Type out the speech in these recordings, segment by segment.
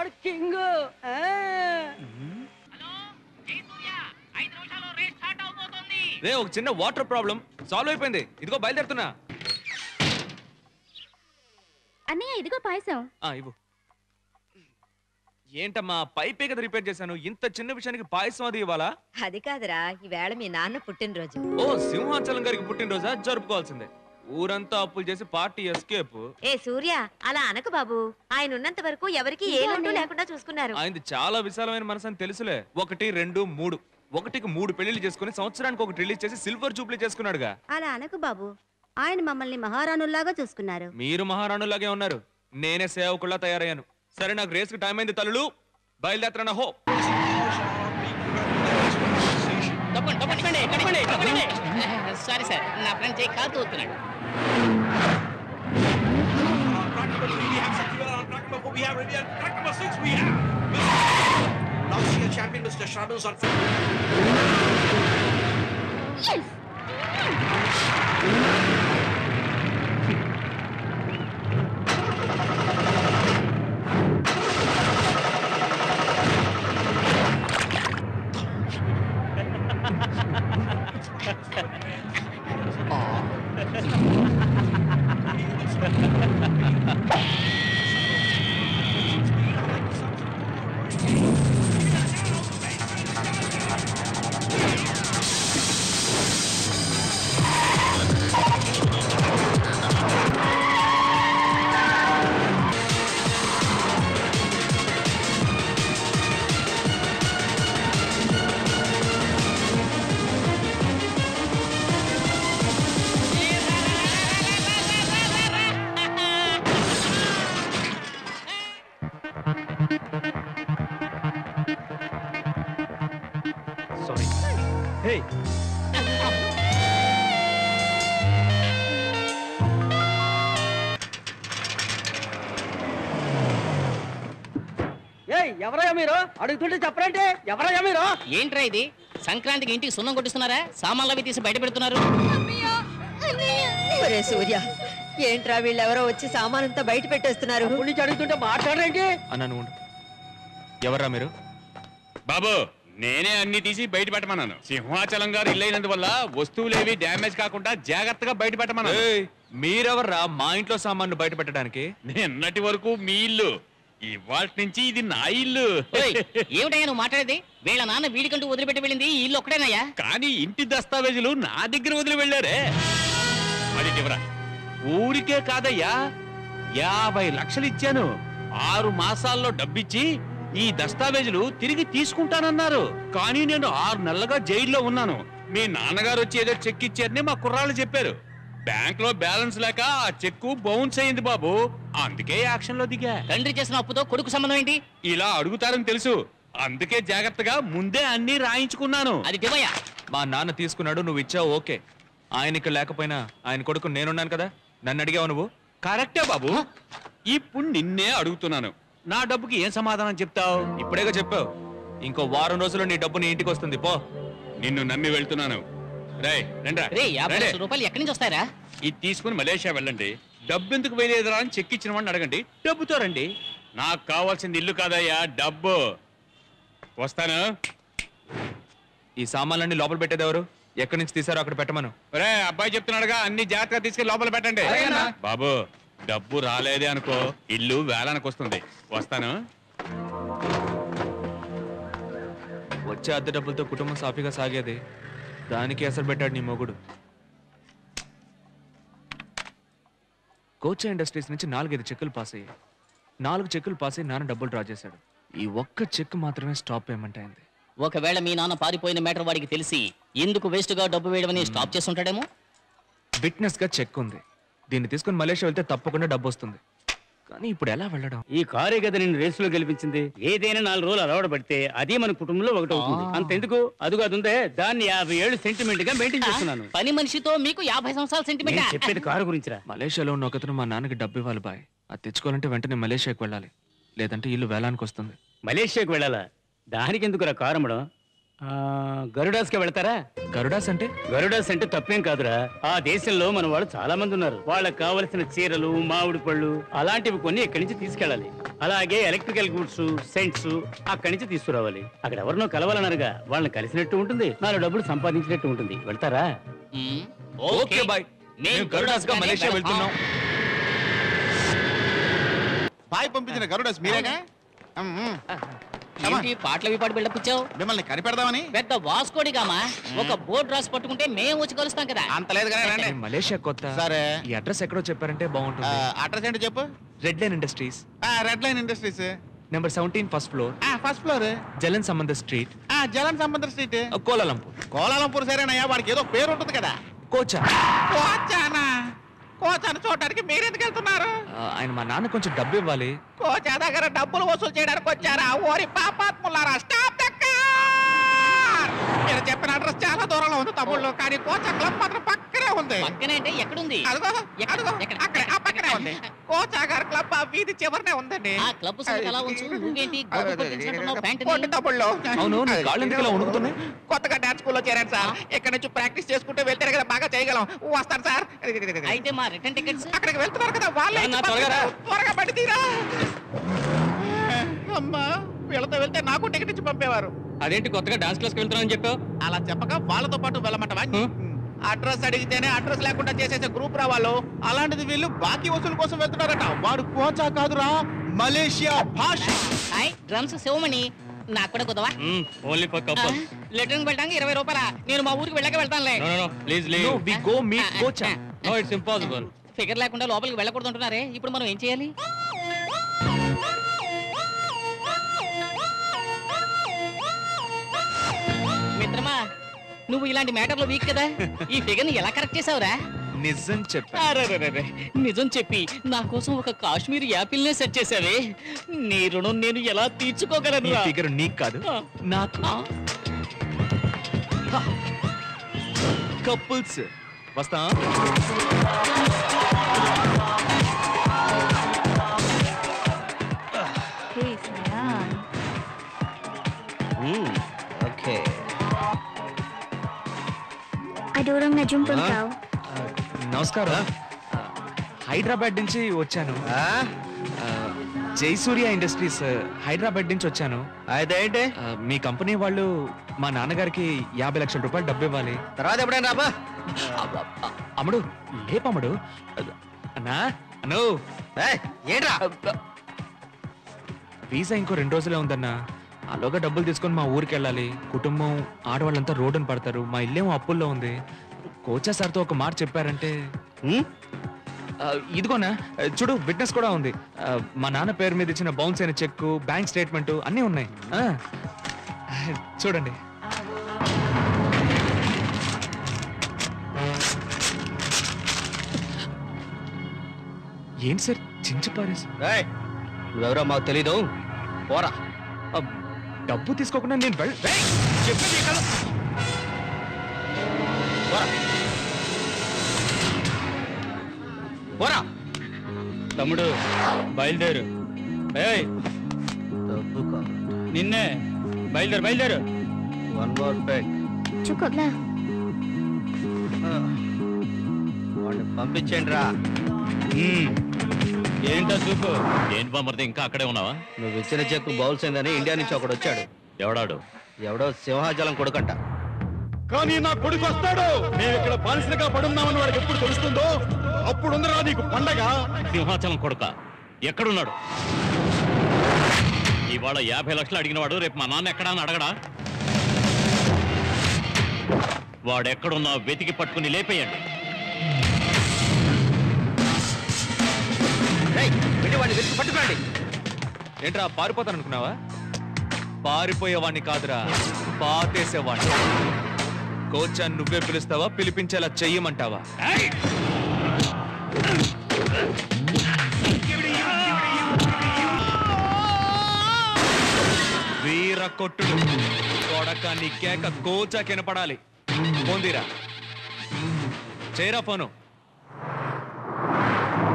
Sir king రే ఒక చిన్న water problem solve అయిపోయింది ఇదిగో బయలుదేరుతున్నా అన్నయ్య ఇదిగో పాయసం ఆ ఇవ్వు ఏంటమ్మా పైపే కదా రిపేర్ చేశాను ఇంత చిన్న విషయానికి పాయసం అది ఇవ్వాలా అది కాదురా ఈవేళ మీ నాన్న పుట్టినరోజు ఓ సింహాచలం గారికి పుట్టినరోజా జరుపుకోవాల్సిందే ఊరంతా అప్పులు చేసి పార్టీ ఎస్కేప్ ఏ సూర్య అలా అనకు బాబు ఆయన ఉన్నంత వరకు ఎవరికి ఏ లోటు లేకుండా చూసుకున్నారు ఆయనది చాలా విశాలమైన మనసు అని తెలుసులే ఒకటి రెండు మూడు ఒకటికి మూడు పెళ్లిళ్ళు చేసుకుని సంవత్సరానికి ఒకటి రిలీజ్ చేసి సిల్వర్ జూబ్లీ చేసుకున్నాడుగా అలా అనకు బాబు ఆయన మమ్మల్ని మహారాణుల్లాగా చూసుకున్నారు మీరు మహారాణులాగే ఉన్నారు నేనే సేవకుల్లా తయారయ్యాను సరే నాకు రేస్ కి టైం అయింది తల్లులు బయలుదేరనా హో తప్పండి తప్పండి తప్పండి తప్పండి సారీ సార్ నా ఫ్రెండ్ చేయి కాలు తోస్తున్నాడు Last year champion Mr. Shadows on sorry hey ఏయ్ ఎవరయ్యా మీరు అడుగుతుంటే చెప్పరంటే ఎవరయ్యా మీరు ఏంట్రా ఇది సంక్రాంతికి ఇంటికి సున్నం కొట్టిస్తున్నారా సామాన్లు అవి తీసి బయట పెడుతున్నారు ఒరే సూర్య ఏంట్రా వీళ్ళెవరో వచ్చి సామానంతా బయట పెట్టేస్తున్నారు అప్పటి నుంచి అడుగుతుంటే మాట్లాడరేంటి అన్నా నువ్వు ఉండు. ఎవర్రా మీరు బాబు నేనే అన్ని తీసి బయట పెట్టమన్నాను సింహాచలం గారు ఇల్లైనందువల్ల వస్తువులేవి డ్యామేజ్ కాకుండా జాగ్రత్తగా బయట పెట్టమన్నాను ఏయ్, మీరెవర్రా మా ఇంట్లో సామాన్లు బయట పెట్టడానికి నిన్నటి వరకు మీ ఇల్లు ఇవాళ నుంచి ఇది నా ఇల్లు ఓయ్, ఏమిటయ్యా నువ్వు మాట్లాడేది వీళ్ళ నాన్న వీడికంటూ వదిలిపెట్టి వెళ్ళింది ఈ ఇల్లు ఒక్కడేనయ్యా కానీ ఇంటి దస్తావేజులు నా దగ్గర వదిలి వెళ్ళారే అది చివరా ఊరికే కాదయ్యా యాభై లక్షలు ఇచ్చాను ఆరు మాసాల్లో డబ్బిచ్చి ఈ దస్తావేజులు తిరిగి తీసుకుంటానన్నారు కానీ నేను ఆరు నెలలుగా జైల్లో ఉన్నాను మీ నాన్నగారు వచ్చి ఏదో చెక్ ఇచ్చారని మా కుర్రాళ్ళు చెప్పారు బ్యాంక్ లో బ్యాలెన్స్ లేక ఆ చెక్కు బౌన్స్ అయింది బాబు అందుకే యాక్షన్ లో దిగా తండ్రి చేసిన అప్పుతో కొడుకు సంబంధం ఏంటి ఇలా అడుగుతారని తెలుసు అందుకే జాగ్రత్తగా ముందే అన్ని రాయించుకున్నాను అది దివయ్యా మా నాన్న తీసుకున్నాడు నువ్వు ఇచ్చావు ఓకే ఆయన ఇక్కడ లేకపోయినా ఆయన కొడుకు నేనున్నాను కదా నన్ను అడిగావు నువ్వు కరెక్టే బాబు ఇప్పుడు నిన్నే అడుగుతున్నాను నా డబ్బుకి ఏం సమాధానం చెప్తావు ఇప్పుడేగా చెప్పావు ఇంకో వారం రోజుల్లో నీ డబ్బు నీ ఇంటికి వస్తుంది పో నిన్ను నమ్మి వెళ్తున్నాను రేయ్ రండ్రా రే యాభై రండి. లక్షల రూపాయలు ఎక్కడి నుంచి వస్తాయరా ఇది తీసుకుని మలేషియా వెళ్ళండి డబ్బు ఎందుకు వేయలేదురా అని చెక్ ఇచ్చిన వాడిని అడగండి డబ్బుతో రండి నాకు కావాల్సింది ఇల్లు కాదయ్యా డబ్బు వస్తాను ఈ సామాన్లన్నీ లోపల పెట్టేది ఎవరు ఎక్కడి నుంచి తీసారో అక్కడ పెట్టమను రే అబ్బాయి చెప్తున్నాడుగా అన్ని జాగ్రత్తగా తీసుకెళ్ళి లోపల పెట్టండి బాబు డబ్బు రాలేదే అనుకో ఇల్లు వేలానికి వస్తుంది వస్తాను వచ్చే అద్దె డబ్బులతో కుటుంబం సాఫీగా సాగేది దానికి ఎసరు పెట్టాడు నీ మొగుడు కోచా ఇండస్ట్రీస్ నుంచి నాలుగైదు చెక్కులు పాస్ అయ్యాయి నాలుగు చెక్కులు పాస్ అయ్యి నాన్న డబ్బులు డ్రా చేశాడు ఈ ఒక్క చెక్ మాత్రమే స్టాప్ పేమెంట్ అయింది ఒకవేళ మీ నాన్న పారిపోయిన మేటర్ వాడికి తెలిసి ఎందుకు వేస్ట్ గా డబ్బు వేయడమని స్టాప్ చేస్తుంటాడేమో విట్నెస్ గా చెక్ ఉంది దీన్ని తీసుకుని మలేషియా వెళ్తే తప్పకుండా డబ్బు వస్తుంది కానీ ఇప్పుడు ఎలా వెళ్ళడం ఈ కారే కదా నేను రేసులో గెలిపించింది ఏదైనా నాలుగు రోజులు అలవాటు పడితే అది మన కుటుంబంలో ఒకటి అవుతుంది అంతెందుకు అదుగు అది ఉందే దాన్ని యాభై ఏళ్ళు సెంటిమెంట్ గా మెయింటైన్ చేస్తున్నాను పని మనిషితో మీకు యాభై సంవత్సరాల నేను సెంటిమెంట్ చెప్పేది కారు గురించిరా మలేషియాలో ఉన్న ఒకతను మా నాన్నకి డబ్బు ఇవ్వాలి బాయ్ అది తెచ్చుకోవాలంటే వెంటనే మలేషియాకి వెళ్ళాలి లేదంటే ఇల్లు వేలానికి వస్తుంది మలేషియాకు వెళ్ళాలా దానికి ఎందుకురా కారు అమ్మడం ఆ, గరుడాస్కి వెళ్తారా గరుడాస్ అంటే గరుడాస్ అంటే తప్పేం కాదురా ఆ దేశంలో మన వాళ్ళు చాలా మంది ఉన్నారు వాళ్ళకి కావలసిన చీరలు మామిడి పళ్ళు అలాంటివి కొన్ని ఇక్కడి నుంచి తీసుకెళ్ళాలి అలాగే ఎలక్ట్రికల్ గూడ్స్ సెంట్స్ అక్కడి నుంచి తీసుకురావాలి అక్కడ ఎవరినో కలవాలన్నారుగా వాళ్ళని కలిసినట్టు ఉంటుంది నాలుగు డబ్బులు సంపాదించినట్టు ఉంటుంది వెళ్తారా మ్మ్. ఓకే బాయ్ మేము గరుడాస్ గా మలేషియా వెళ్తున్నాం బాయ్ పంపించిన గరుడస్ మీరేగా ఉమ్, ఉమ్. ఏంటి పాటలు పాటు బిల్డప్ ఇచ్చావు మిమ్మల్ని కనిపెడదామని పెద్ద వాస్కోడిగామా ఒక బోర్డు రాసి పట్టుకుంటే మేము వచ్చి కలుస్తాం కదా అంత లేదు కానీ రండి నేను మలేషియా కొత్త సరే ఈ అడ్రస్ ఎక్కడో చెప్పారంటే ఆ, బాగుంటుంది అడ్రస్ ఏంటో చెప్పు red line industries red line industries number seventeen first floor first floor జలన్ సంబంధ స్ట్రీట్ జలన్ సంబంధ స్ట్రీట్ కోలాలంపూర్ కోలాలంపూర్ సరేనయ్యా వాడికి ఏదో పేరు ఉంటుంది కదా కోచా కోచానా కోచాను చూడడానికి మీరెందుకు వెళ్తున్నారు ఆ, ఆయన మా నాన్న కొంచెం డబ్బు ఇవ్వాలి కోచా దగ్గర డబ్బులు వసూలు చేయడానికి వచ్చారా ఓరి పాపాత్ములారా స్టాప్ ద కార్ మీరు చెప్పిన అడ్రస్ చాలా దూరంలో ఉంది తమ్ముళ్ళు కానీ కోచా క్లబ్ మాత్రం పక్కనే ఉంది పక్కనే అంటే ఎక్కడుంది అదిగో ఎక్కడ? అదిగో ఎక్కడ? అక్కడే ఆ పక్కనే ఉంది కోచా గారి క్లబ్ ఆ వీధి చివరనే ఉందండి ఆ క్లబ్ సంగతి అలా ఉంచు నువ్వేంటి గొప్ప కొట్టించినట్టున్నావు ప్యాంటుని? కొట్టు తమ్ముళ్ళు అవును నీ కాళ్ళు ఎందుకు ఇలా వణుకుతున్నాయి కొత్తగా డాన్స్ స్కూల్లో చేరాను సార్ ఇక్కడ నుంచి ప్రాక్టీస్ చేసుకుంటూ వెళ్తే కదా బాగా చేయగలం వస్తాను సార్ అయితే మా రిటర్న్ టికెట్స్ అక్కడికి వెళ్తున్నారు కదా వాళ్ళే నాన్న, ఇచ్చి త్వరగా రా. పంపిస్తారు. త్వరగా పడి తీరా అమ్మా వీళ్ళతో వెళ్తే నాకు టికెట్ ఇచ్చి పంపేవారు అదేంటి కొత్తగా డాన్స్ క్లాస్కి వెళ్తున్నానని చెప్పావు అలా చెప్పక వాళ్ళతో పాటు వెళ్ళమంటవా అడ్రస్ అడిగితేనే అడ్రస్ లేకుండా చేసేసే గ్రూప్ రా వాళ్ళు అలాంటిది వీళ్ళు బాకీ వసూలు కోసం వెళ్తున్నారట వాడు కోచా కాదురా మలేషియా భాష హాయ్ డ్రమ్స్ శివమణి నాకు కూడా కుదవా ఓన్లీ ఫర్ కపుల్ లెటరింగ్ వెళ్ళడానికి ఇరవై రూపాయల నేను మా ఊరికి వెళ్ళక వెళ్తానులే no no please no leave we go meet కోచా నో ఇట్స్ ఇంపాసిబుల్ ఫిగర్ లేకుండా లోపలికి వెళ్ళకూడదు అంటున్నారే ఇప్పుడు మనం ఏం చేయాలి మిత్రమా నువ్వు ఇలాంటి మ్యాటర్లో వీక్ కదా ఈ ఫిగర్ ని ఎలా కరెక్ట్ చేసావురా నిజం చెప్పా అరెరెరెరె. నిజం చెప్పి నా కోసం ఒక కాశ్మీర్ యాపిల్ నే సెట్ చేసావే నీ రుణం నేను ఎలా ఈ తీర్చుకోగలను ఫిగర్ నీకు కాదు నాకు కపుల్స్ వస్తా ఓకే ఆ దూరంగా జుంపుంటావు నమస్కారం హైదరాబాద్ నుంచి వచ్చాను ఆ, జైసూర్య ఇండస్ట్రీస్ హైదరాబాద్ నుంచి వచ్చాను అయితే ఏంటి ఆ, మీ కంపెనీ వాళ్ళు మా నాన్నగారికి యాభై లక్షల రూపాయలు డబ్బు ఇవ్వాలి తర్వాత ఎప్పుడైనా రాబా అబ్బ, అ- అమ్ముడు లేపమ్ముడు అన్నా అను ఏయ్, ఏంట్రా వీసా ఇంకో రెండు రోజులే ఉందన్నా అలాగా డబ్బులు తీసుకొని మా ఊరికి వెళ్ళాలి కుటుంబం ఆడవాళ్ళంతా రోడ్డున పడతారు మా ఇల్లేమో అప్పుల్లో ఉంది కోచా సార్తో ఒక మాట చెప్పారంటే హ్మ్? ఆ, ఇదిగోనా ఆ, చూడు విట్నెస్ కూడా ఉంది ఆ, మా నాన్న పేరు మీద ఇచ్చిన బౌన్స్ అయిన చెక్కు బ్యాంక్ స్టేట్మెంట్ అన్నీ ఉన్నాయి ఆ, చూడండి ఏంటి సార్ చించి పారేసి ఏయ్, నువ్వెవరో మాకు తెలీదు పోరా ఆ, డబ్బు తీసుకోకుండా నేను వెళ్ళ ఏయ్! చెప్పేది ఇక్కడ పోరా తమ్ముడు బయలుదేరు ఏయ్ డబ్బు కావాలి నిన్నే బయలుదేరు బయలుదేరు వన్ మోర్ పెగ్ చుకోలా వాడిని పంపించండి రా మ్మ్. ఏంటో చూపు ఏంటి బామర్ది ఇంకా అక్కడే ఉన్నావా నువ్వు ఇచ్చిన చెక్కు బౌల్స్ అయిందని ఇండియా నుంచి ఒకడు వచ్చాడు ఎవడాడు ఎవడో సింహాచలం కొడుకంట కానీ నా కొడుకు వస్తాడు మేము ఇక్కడ బానిసలుగా పడున్నామని వాడికి ఎప్పుడు తెలుస్తుందో అప్పుడు ఉందిరా నీకు పండగ సింహాచలం కొడుక ఎక్కడున్నాడు ఇవాళ యాభై లక్షలు అడిగినవాడు రేపు మా నాన్న ఎక్కడా అని అడగడా వాడెక్కడున్నా వెతికి పట్టుకుని లేపేయండి రేయ్, వెళ్ళి వాడిని వెతికి పట్టుకోండి ఏంట్రా పారిపోతాను అనుకున్నావా పారిపోయేవాడిని కాదురా పాతేసేవాడిని కోచ్ అని నువ్వే పిలుస్తావా పిలిపించేలా చెయ్యమంటావా వీర కొట్టుడు కొడక నీ కేక కోచా కినపడాలి పొందిరా చేయరా ఫోను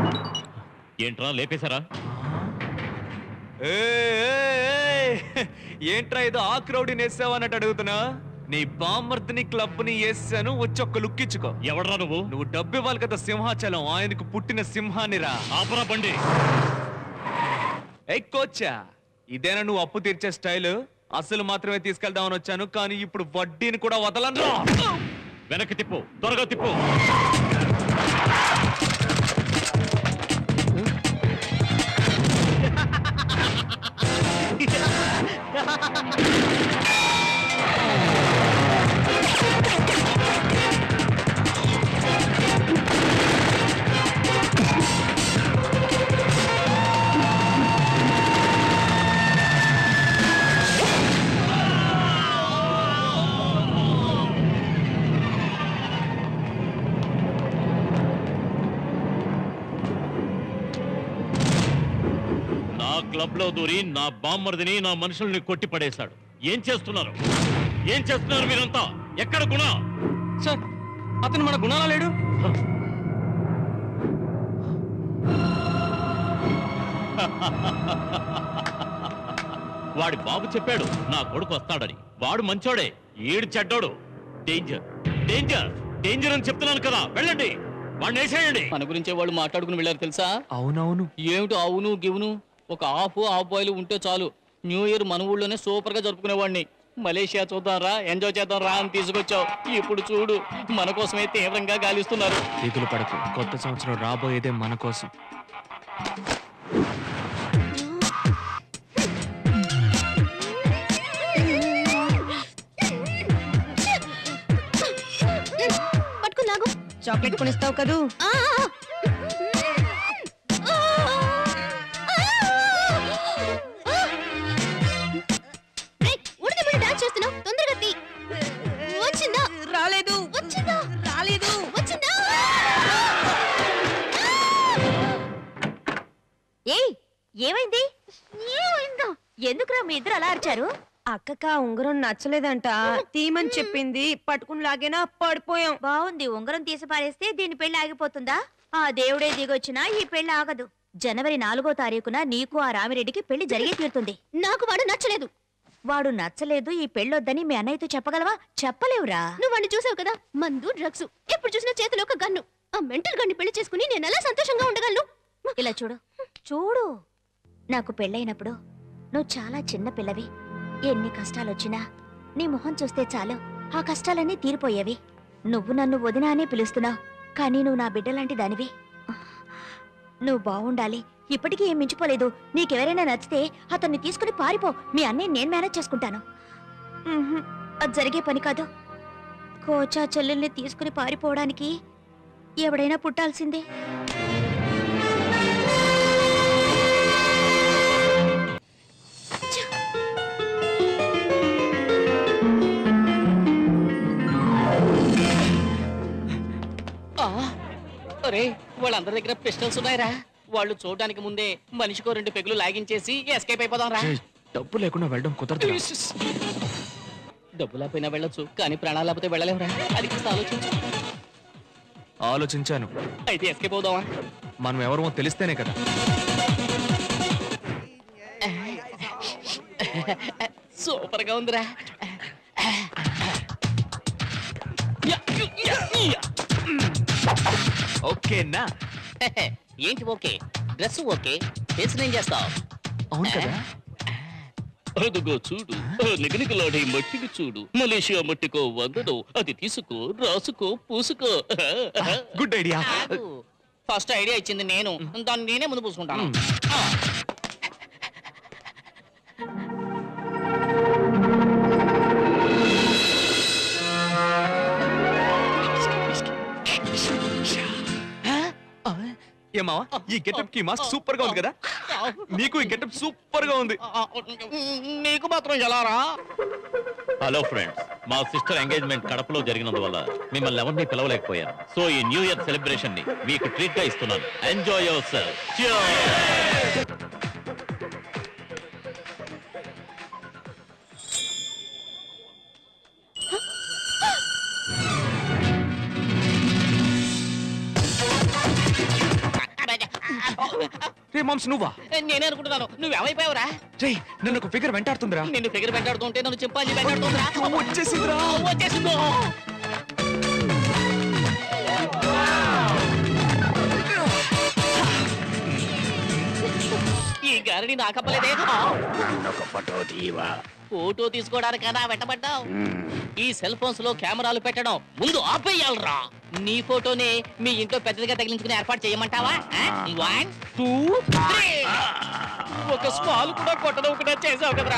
ఏంట్రా లేపేశారా ఏయ్, ఏయ్, ఏయ్. ఏంట్రా ఏదో ఆ క్రౌడ్ వేసావు అన్నట్టు అడుగుతున్నా నీ బామ్మర్దిని క్లబ్ ని వేసాను వచ్చి ఒక్క లుక్ ఇచ్చుకో ఎవడరా నువ్వు నువ్వు డబ్బు ఇవ్వాలి కదా సింహాచలం ఆయనకు పుట్టిన సింహాన్ని రా ఆపరా బండి ఎక్కొచ్చా ఇదేనా నువ్వు అప్పు తీర్చే స్టైల్ అసలు మాత్రమే తీసుకెళ్దామని వచ్చాను కానీ ఇప్పుడు వడ్డీని కూడా వదలను వెనక్కి తిప్పు త్వరగా తిప్పు నా క్లబ్ లో దూరి నా బామ్మర్దిని నా మనుషుల్ని కొట్టి పడేశాడు ఏం చేస్తున్నారు ఏం చేస్తున్నారు మీరంతా ఎక్కడ గుణ సార్ అతను మన గుణాల లేడు వాడి బాబు చెప్పాడు నా కొడుకు వస్తాడని వాడు మంచోడే ఏడు చెడ్డోడు డేంజర్ డేంజర్ డేంజర్ అని చెప్తున్నాను కదా వెళ్ళండి వాడిని వేసేయండి మన గురించే వాళ్ళు మాట్లాడుకుని వెళ్ళారు తెలుసా అవునవును ఏమిటి అవును గివును ఒక హాఫ్ హాఫ్ బాయిల్ ఉంటే చాలు న్యూ ఇయర్ మన ఊళ్ళోనే సూపర్ గా జరుపుకునేవాడిని మలేషియా చూద్దాం రా ఎంజాయ్ చేద్దాం రా అని తీసుకొచ్చావు ఇప్పుడు చూడు మన కోసమే తీవ్రంగా గాలిస్తున్నారు దిగులు పడకు కొత్త సంవత్సరం రాబోయేదే మన కోసం పట్టుకుని లాగు చాక్లెట్ కొనిస్తావు కదూ ఆ, ఆ, ఆ. ఆ. రేయ్, ఉడికి ముడి డాన్స్ చేస్తున్నావు తొందరగా తీ వచ్చిందా రాలేదు వచ్చిందా రాలేదు వచ్చిందా ఏయ్ ఏమైంది ఏమైందా ఎందుకురా మీ ఇద్దరు అలా అరిచారు అక్కక ఉంగరం నచ్చలేదంట తీమని చెప్పింది పట్టుకుని లాగేనా పడిపోయాం బాగుంది ఉంగరం తీసి పారేస్తే దీని పెళ్లి ఆగిపోతుందా ఆ దేవుడే దిగొచ్చినా ఈ పెళ్లి ఆగదు జనవరి నాలుగో తారీఖున నీకు ఆ రామిరెడ్డికి పెళ్లి జరిగే తీరుతుంది నాకు వాడు నచ్చలేదు వాడు నచ్చలేదు ఈ పెళ్ళొద్దని మీ అన్నయ్యతో చెప్పగలవా చెప్పలేవురా నువ్వు వాడిని చూసావు కదా మందు డ్రగ్స్ ఎప్పుడు చూసినా చేతిలో ఒక గన్ను ఆ మెంటల్ గన్ని పెళ్లి చేసుకుని నేను ఎలా సంతోషంగా ఉండగలను ఇలా చూడు చూడు నాకు పెళ్ళైనప్పుడు నువ్వు చాలా చిన్న పిల్లవి ఎన్ని కష్టాలొచ్చినా నీ మొహం చూస్తే చాలు ఆ కష్టాలన్నీ తీరిపోయేవి నువ్వు నన్ను వదినా అనే పిలుస్తున్నావు కానీ నువ్వు నా బిడ్డలాంటి దానివి నువ్వు బాగుండాలి ఇప్పటికీ ఏం మించిపోలేదు నీకెవరైనా నచ్చితే అతన్ని తీసుకుని పారిపో మీ అన్నయ్య నేను మేనేజ్ చేసుకుంటాను ఉహుం, అది జరిగే పని కాదు కోచా చెల్లెల్ని తీసుకుని పారిపోవడానికి ఎవడైనా పుట్టాల్సిందే ఆ, ఒరే వాళ్ళందరి దగ్గర పిస్టల్స్ ఉన్నాయిరా వాళ్ళు చూడడానికి ముందే మనిషికో రెండు పెగులు లాగించేసి ఎస్కేప్ అయిపోదాం రా ఏయ్, డబ్బు లేకుండా వెళ్ళడం కుదరదు డబ్బు లేకపోయినా వెళ్ళొచ్చు కానీ ప్రాణాలు లేకపోతే వెళ్ళలేవురా అది కాస్త ఆలోచించు ఆలోచించాను అయితే ఎస్కేప్ అవుదామా మనం ఎవరమో తెలిస్తేనే కదా సూపర్ గా ఉందిరా యా, యా, యా. ఓకేనా ఏంటి ఓకే డ్రెస్ ఓకే ఫేస్ ఏం చేస్తావు అవును కదా అదుగో చూడు ఆ నిగనిగలాడే మట్టిని చూడు మలేషియా మట్టికో వందడం అది తీసుకో రాసుకో పూసుకో గుడ్ ఐడియా ఫస్ట్ ఐడియా ఇచ్చింది నేను దాన్ని నేనే ముందు పూసుకుంటాను ఆ. ఏమావా ఈ గెటప్ కి మాస్క్ సూపర్ గా ఉంది కదా నీకు ఈ గెటప్ సూపర్ గా ఉంది ఆ, నీకు మాత్రం ఎలా రా హలో ఫ్రెండ్స్ మా సిస్టర్ ఎంగేజ్మెంట్ కడపలో జరిగినందువల్ల మిమ్మల్ని ఎవరిని పిలవలేకపోయాను సో ఈ న్యూ ఇయర్ సెలబ్రేషన్ ని మీకు ట్రీట్ గా ఇస్తున్నాను ఎంజాయ్ యువర్ సెల్ఫ్ రే మాంస్ నువ్వా నేనే అనుకుంటున్నాను నువ్వేమైపోయావురా రే నన్ను ఒక ఫిగర్ వెంటాడుతుందిరా నిన్ను ఫిగర్ వెంటాడుతుంటే నన్ను చింపాంజీ వెంటాడుతుందిరా వచ్చేసిందిరా వచ్చేసిందో ఈ గారిని నాకప్పలేదే ఫోటో తీసుకోవడానికైనా వెంటబడ్డావు ఈ సెల్ ఫోన్స్ లో కెమెరాలు పెట్టడం ముందు ఆపేయాలరా నీ ఫోటోని మీ ఇంట్లో పెద్దదిగా తగిలించుకుని ఏర్పాటు చేయమంటావా వన్ టూ త్రీ ఒక స్మాల్ కూడా కొట్టడం కూడా చేసావు కదరా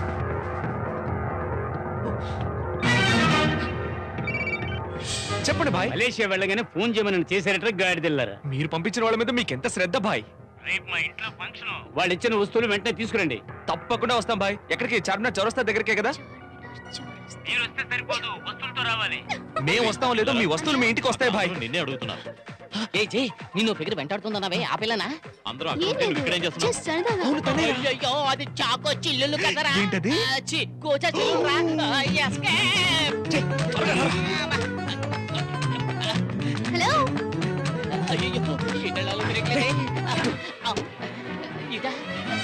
చెప్పండి భాయ్ మలేషియా వెళ్ళగానే ఫోన్ చేయమని చేశారట గాడిదిల్లారా మీరు పంపించిన వాళ్ళ మీద మీకు ఎంత శ్రద్ధ భాయ్ రేపు మా ఇంట్లో ఫంక్షన్ వాళ్ళు ఇచ్చిన వస్తువులు వెంటనే తీసుకురండి తప్పకుండా వస్తాం భాయ్ ఎక్కడికి చార్మినార్ చౌరస్తా దగ్గరికే కదా మీరు వస్తే సరిపోదు వస్తువులతో రావాలి మేము వస్తాం లేదో మీ వస్తువులు మీ ఇంటికి వస్తాయి భాయ్ నిన్నే అడుగుతున్నారు ఏ జే నిన్ను ఫిగర్ వెంటాడుతుందన్నావే ఆ పిల్లనా అందరూ ఏం అక్కడ లేదు ఇక్కడేం చేస్తున్నావు జస్ట్ సరదాగా అయ్యయ్యో అది చాకో చిల్లులు కదరా ఏంటది? ఆ, చి కోచా చిల్లురా ఆ, escape. హలో అయ్యయ్యో ఇటలాలు తిరగలేదే ఆ, ఆ, ఇదా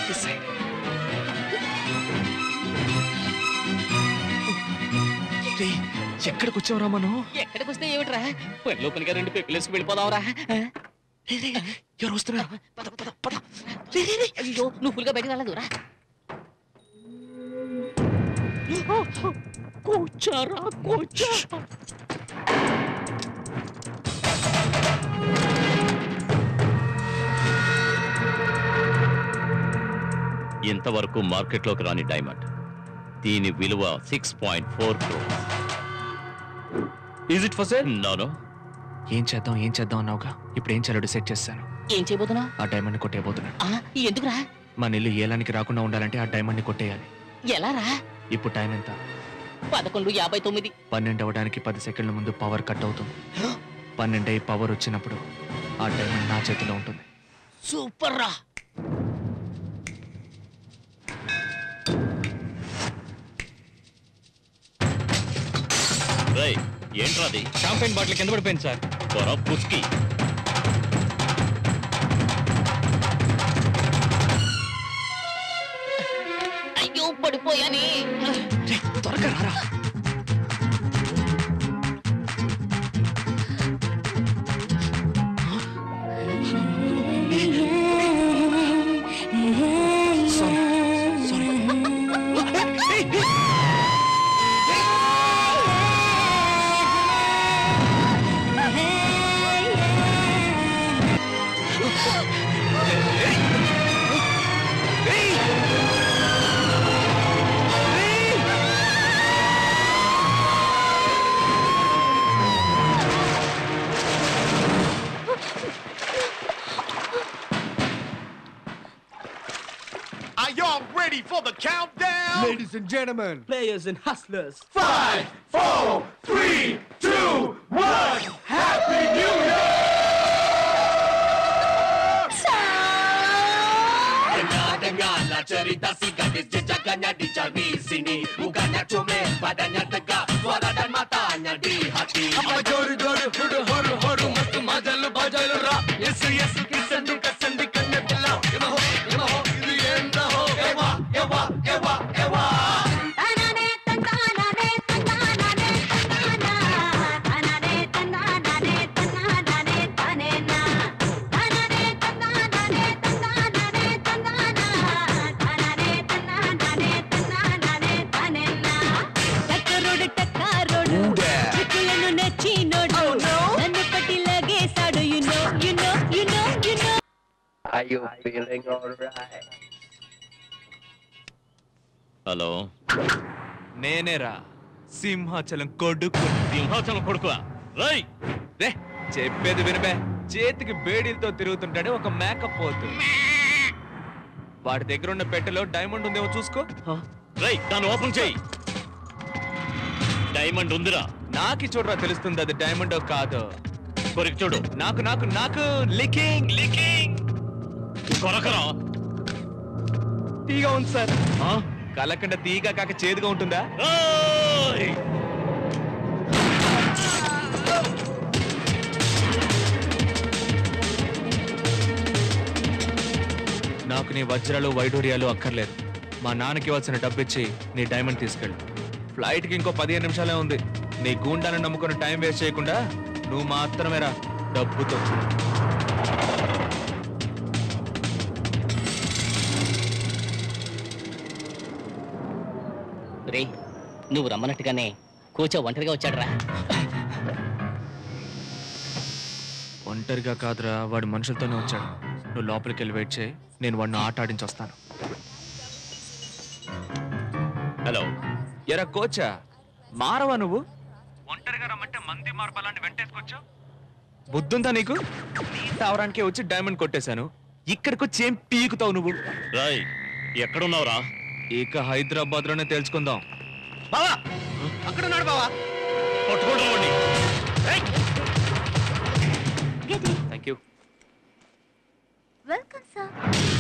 రే, ఎక్కడికి వచ్చావురా మనం ఎక్కడికి వస్తే ఏమిట్రా పనిలో పనిగా రెండు పెక్కులేసుకు వెళ్ళిపోదాంరా ఎవరు వస్తున్నారు పద పద పద రే, రే, రే. అయ్యో నువ్వు ఫుల్గా బయటకు రాలేదు రా కూర్చోరా కూర్చో ఇంతవరకు మార్కెట్లోకి రాని డైమండ్ దీని విలువ six point four crores is it for sale no no ఏం చేద్దాం ఏం చేద్దాం అన్నావుగా ఇప్పుడు ఏం చేయాలో డిసైడ్ చేస్తాను ఏం చేయబోతున్నావు ఆ డైమండ్ కొట్టేయబోతున్నాను ఆ, ఎందుకురా మన ఇల్లు ఏలానికి రాకుండా ఉండాలంటే ఆ డైమండ్ ని కొట్టేయాలి ఎలా రా ఇప్పుడు టైం ఎంత పదకొండు యాభై తొమ్మిది పన్నెండు అవ్వడానికి పది సెకండ్ల ముందు పవర్ కట్ అవుతుంది పన్నెండు అయి పవర్ వచ్చినప్పుడు ఆ డైమండ్ నా చేతిలో ఉంటుంది సూపర్ రా రేయ్ ఏంట్రా అది షాంపైన్ బాటిల్ కింద పడిపోయింది సార్ త్వర పుస్కి అయ్యో పడిపోయాని త్వరగా రారా Are y'all ready for the countdown? Ladies and gentlemen, players and hustlers Five, four, three, two, one. Happy New Year! జోరు జోరు హుడు హొరు హొరు మస్తు మజలు బజలు రా ఎస్ ఎస్ కిసండి కసండి కన్న పిల్ల ఎమహో ఎమహో ఇది ఏందహో ఎవా ఎవా ఎవా ఎవా టక్కరోడు టక్కారోడు చిక్కులను నచ్చినోడు నన్ను పట్టి లాగేశాడు you know you know you know you know hello నేనేరా సింహాచలం కొడుకు సింహాచలం కొడుకు రై రే చెప్పేది వినబే చేతికి బేడీలతో తిరుగుతుంటాడే ఒక మేకప్ పోతు వాడి దగ్గర ఉన్న పెట్టెలో డైమండ్ ఉందేమో చూసుకో రై దాన్ని ఓపెన్ చేయి డైమండ్ ఉందిరా నాకి చూడరా తెలుస్తుంది అది డైమండ్ కాదు కొరికి చూడు నాకు నాకు నాకు లికింగ్ లికింగ్ కొరకరా తీగా ఉంది సార్ కలకండ తీగా కాక చేదుగా ఉంటుందా ఏయ్! నాకు నీ వజ్రాలు వైడూర్యాలు అక్కర్లేదు మా నాన్నకి ఇవ్వాల్సిన డబ్బు ఇచ్చి నీ డైమండ్ తీసుకెళ్ళు ఫ్లైట్కి ఇంకో పదిహేను నిమిషాలే ఉంది నీ గూండాన్ని నమ్ముకుని టైం వేస్ట్ చేయకుండా నువ్వు మాత్రమే రా డబ్బుతో రే నువ్వు రమ్మన్నట్టుగానే కోచ ఒంటరిగా వచ్చాడురా ఒంటరిగా కాదురా వాడు మనుషులతోనే వచ్చాడు నువ్వు లోపలికి వెళ్ళి వెయిట్ చేయి నేను వాడిని ఆట ఆడించి వస్తాను హలో ఎరా కోచా మారవా నువ్వు ఒంటరిగా రమ్మంటే మంది మార్పాలని వెంటేసుకొచ్చావు బుద్ధుందా నీకు నీ తావరానికే వచ్చి డైమండ్ కొట్టేశాను ఇక్కడికి వచ్చి ఏం పీకుతావు నువ్వు రాయ్ ఎక్కడున్నావురా ఇక హైదరాబాద్ లోనే తెలుసుకుందాం బావా అక్కడ ఉన్నాడు బావా పట్టుకోండి వాడిని. Thank you welcome sir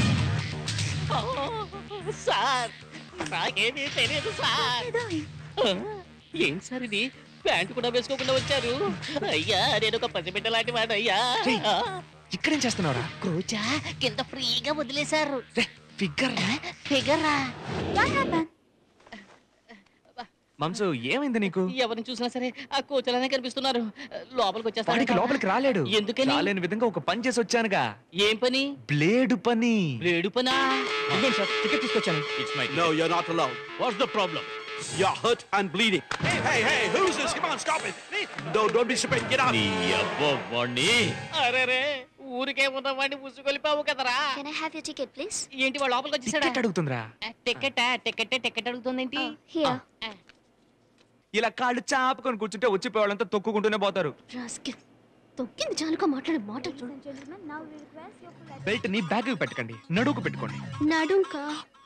sir నాకేమీ తెలియదు సార్ ఏం సార్ ఇది ప్యాంటు కూడా వేసుకోకుండా వచ్చారు అయ్యా నేను ఒక పసిబిడ్డ లాంటి వాడు అయ్యా ఇక్కడేం చేస్తున్నావురా కోచా కింద ఫ్రీగా వదిలేశారు ఫిగర్ ఫిగరా మంసు ఏమైంది నీకు ఎవరిని చూసినా సరే ఆ కోచలానే కనిపిస్తున్నారు లోపలికి వాడికి వచ్చేస్తాను లోపలికి రాలేడు ఎందుకని? రాలేని విధంగా ఒక పని చేసి వచ్చానుగా ఏం పని బ్లేడు పని లేడు పనా టికెట్ తీసుకొచ్చాను It's my No, you're not allowed. What's the problem? You're hurt and bleeding. Hey, hey, hey, who's this? Come on, stop it. No, don't be stupid. Get out. నీ అబ్బో వాణ్ణి అరే ఊరికే ఉన్న వాడిని ముసుగొలిపావు కదరా can I have your ticket please ఏంటి వాడు లోపలికి వచ్చేసాడా టికెట్ అడుగుతుందిరా టికెట్ టికెట్ టికెట్ అడుగుతుందేంటి హియర్ ఇలా కాళ్ళు చాపుకొని కూర్చుంటే వచ్చిపోయేవాళ్ళంతా తొక్కుకుంటూనే పోతారు రాస్కెల్ తొక్కింది చాలుగా మాట్లాడే మాట చూడు బెల్ట్ ని బ్యాగ్ పెట్టకండి నడువుకు పెట్టుకోండి నడుంకా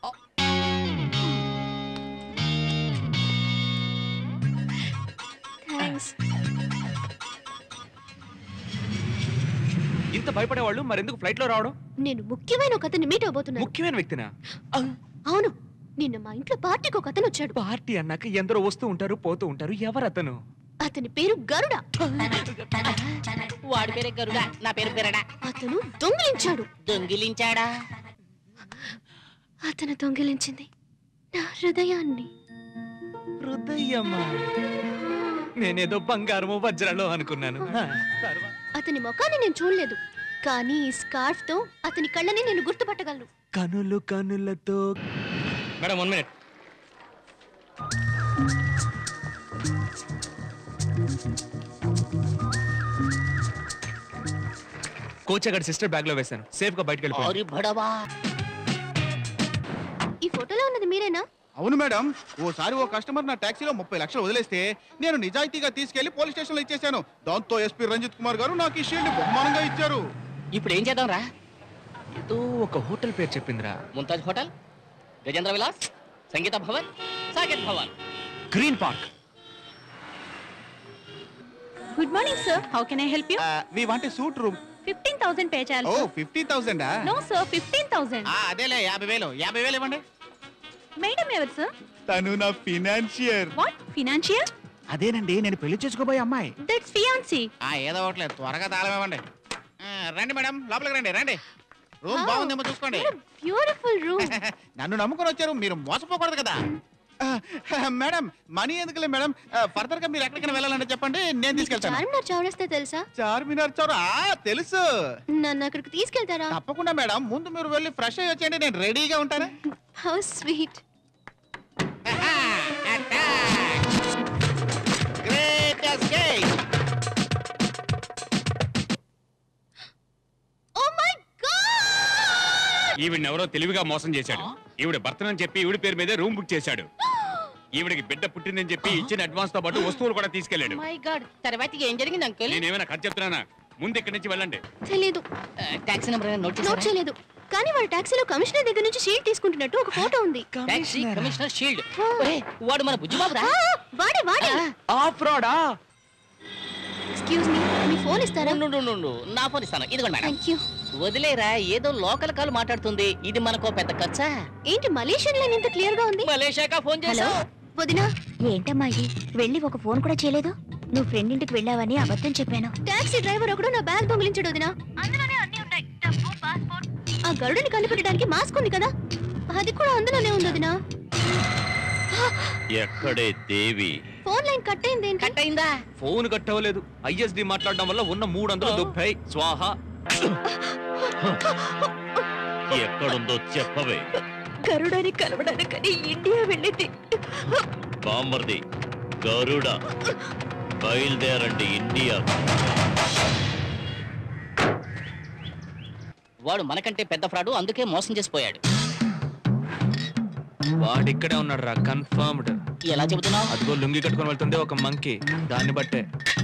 థ్యాంక్స్ ఇంత భయపడేవాళ్ళు మరెందుకు ఫ్లైట్ లో రావడం నేను ముఖ్యమైన ఒక అతన్ని మీట్ అవబోతున్నాను ముఖ్యమైన వ్యక్తినా అవును నిన్న మా ఇంట్లో పార్టీకి ఒక అతను వచ్చాడు పార్టీ అన్నాక ఎందరో వస్తూ ఉంటారు పోతూ ఉంటారు ఎవరు అతను అతని పేరు గరుడ వాడి పేరే గరుడా నా పేరు పెరడా అతను దొంగిలించాడు దొంగిలించాడా అతను దొంగిలించింది నా హృదయాన్ని హృదయమా నేనేదో బంగారము వజ్రాలు అనుకున్నాను అతని ముఖాన్ని నేను చూడలేదు కానీ ఈ స్కార్ఫ్ తో అతని కళ్ళని నేను గుర్తుపట్టగలను కనులు కనులతో మేడం వన్ మినిట్ కోచ్ అక్కడ సిస్టర్ బ్యాగ్ లో వేశాను సేఫ్ గా బయటకు వెళ్ళిపోయాను అరి బడవా ఈ ఫోటోలో ఉన్నది మీరేనా అవును మేడం ఓసారి ఓ కస్టమర్ నా టాక్సీలో ముప్పై లక్షలు వదిలేస్తే నేను నిజాయితీగా తీసుకెళ్లి పోలీస్ స్టేషన్ లో ఇచ్చేశాను దాంతో ఎస్పీ రంజిత్ కుమార్ గారు నాకు ఈ షీల్డ్ బహుమానంగా ఇచ్చారు ఇప్పుడు ఏం చేద్దాం రా ఏదో ఒక హోటల్ పేరు చెప్పిందిరా Mumtaz hotel Gajendra Vilas Sangeetha Bhavan Saket Bhavan green park good morning sir how can I help you we want suite room fifteen thousand pay చేయాలి oh fifty thousand no sir fifteen thousand అదేలే యాభై వేలు యాభై వేలు ఇవ్వండి మేడం ఎవరు సార్ తను నా ఫినాన్షియర్ వాట్ ఫినాన్షియల్ అదేనండి నేను పెళ్లి చేసుకోబోయే అమ్మాయి దట్స్ ఫియాన్సీ ఆ ఏదో ఒకట్లే త్వరగా తాళం ఇవ్వండి ఆ, రండి మేడం లోపలికి రండి రండి రూమ్ బాగుందేమో చూసుకోండి బ్యూటిఫుల్ రూమ్ నన్ను నమ్ముకొని వచ్చారు మీరు మోసపోకూడదు కదా ఆ, మేడం మనీ ఎందుకులే మేడం ఫర్దర్ గా మీరు ఎక్కడికైనా వెళ్ళాలంటే చెప్పండి నేను తీసుకెళ్తాను చార్మినార్ చౌరస్తా తెలుసా చార్మినార్ చౌరా ఆ, తెలుసు నన్ను అక్కడికి తీసుకెళ్తారా తప్పకుండా మేడం ముందు మీరు వెళ్ళి ఫ్రెష్ అయ్యి వచ్చేయండి నేను రెడీగా ఉంటాను how sweet Great escape! Oh my god ఈవిడ ఎవరో తెలివిగా మోసం చేశాడు ఈవిడ భర్తనని చెప్పి ఈవిడ పేరు మీదే రూమ్ బుక్ చేశాడు ఈవిడికి బిడ్డ పుట్టిందని చెప్పి ఇచ్చిన అడ్వాన్స్ తో పాటు వస్తువులు కూడా తీసుకెళ్లాడు మై గాడ్ తర్వాత ఏం జరిగింది అంకుల్ నేనేమైనా ఖర్చు చెప్తున్నానా ముందు ఇక్కడి నుంచి వెళ్ళండి తెలీదు టాక్సీ నెంబర్ నోట్ నోట్ చేశారా చేయలేదు కానీ వాళ్ళ టాక్సీలో కమిషనర్ దగ్గర నుంచి షీల్డ్ తీసుకుంటున్నట్టు ఒక ఫోటో ఉంది టాక్సీ కమిషనర్ షీల్డ్ వాడు మన బుజ్జిబాబు రా ఆ, వాడే వాడే ఆఫ్ రోడా ఎక్స్క్యూజ్ మీ మీ ఫోన్ ఇస్తారా ఉండు, ఉండు, ఉండు, ఉండు. నా ఫోన్ ఇస్తాను ఇదిగోండి మేడం థ్యాంక్ యూ వదిలేరా ఏదో లోకల్ కాల్ మాట్లాడుతుంది ఇది మనకో పెద్ద ఖర్చా ఏంటి మలేషియన్ లైన్ ఇంత క్లియర్ గా ఉంది మలేషియాకా ఫోన్ హలో చేసావు వదినా ఏంటమ్మా ఇది వెళ్ళి ఒక ఫోన్ కూడా చేయలేదు నువ్వు ఫ్రెండ్ ఇంటికి వెళ్ళావని అబద్ధం చెప్పాను టాక్సీ డ్రైవర్ ఒకడు నా బ్యాగ్ దొంగిలించాడు వదినా అందులోనే అన్ని ఉన్నాయి డబ్బు పాస్పోర్ట్ గరుడిని కనిపెట్టడానికి మాస్క్ ఉంది కదా అది కూడా అందులోనే ఉంది వదినా ఎక్కడే దేవి ఫోన్ లైన్ కట్ అయింది కట్ అయిందా ఫోన్ కట్ అవ్వలేదు ఐఎస్డి మాట్లాడడం వల్ల ఉన్న మూడు వందలు దుబ్బాయి స్వాహ ఎక్కడుందో చెప్పవే గరుడని కలవడానికని ఇండియా వెళ్ళింది బామ్మర్ది గరుడ బయలుదేరండి ఇండియా వాడు మనకంటే పెద్ద ఫ్రాడు అందుకే మోసం చేసిపోయాడు వాడు ఇక్కడే ఉన్నాడు రా కన్ఫర్మ్డ్ ఎలా చెబుతున్నావు అదిగో లుంగి కట్టుకొని వెళ్తుంది ఒక మంకీ దాన్ని బట్టే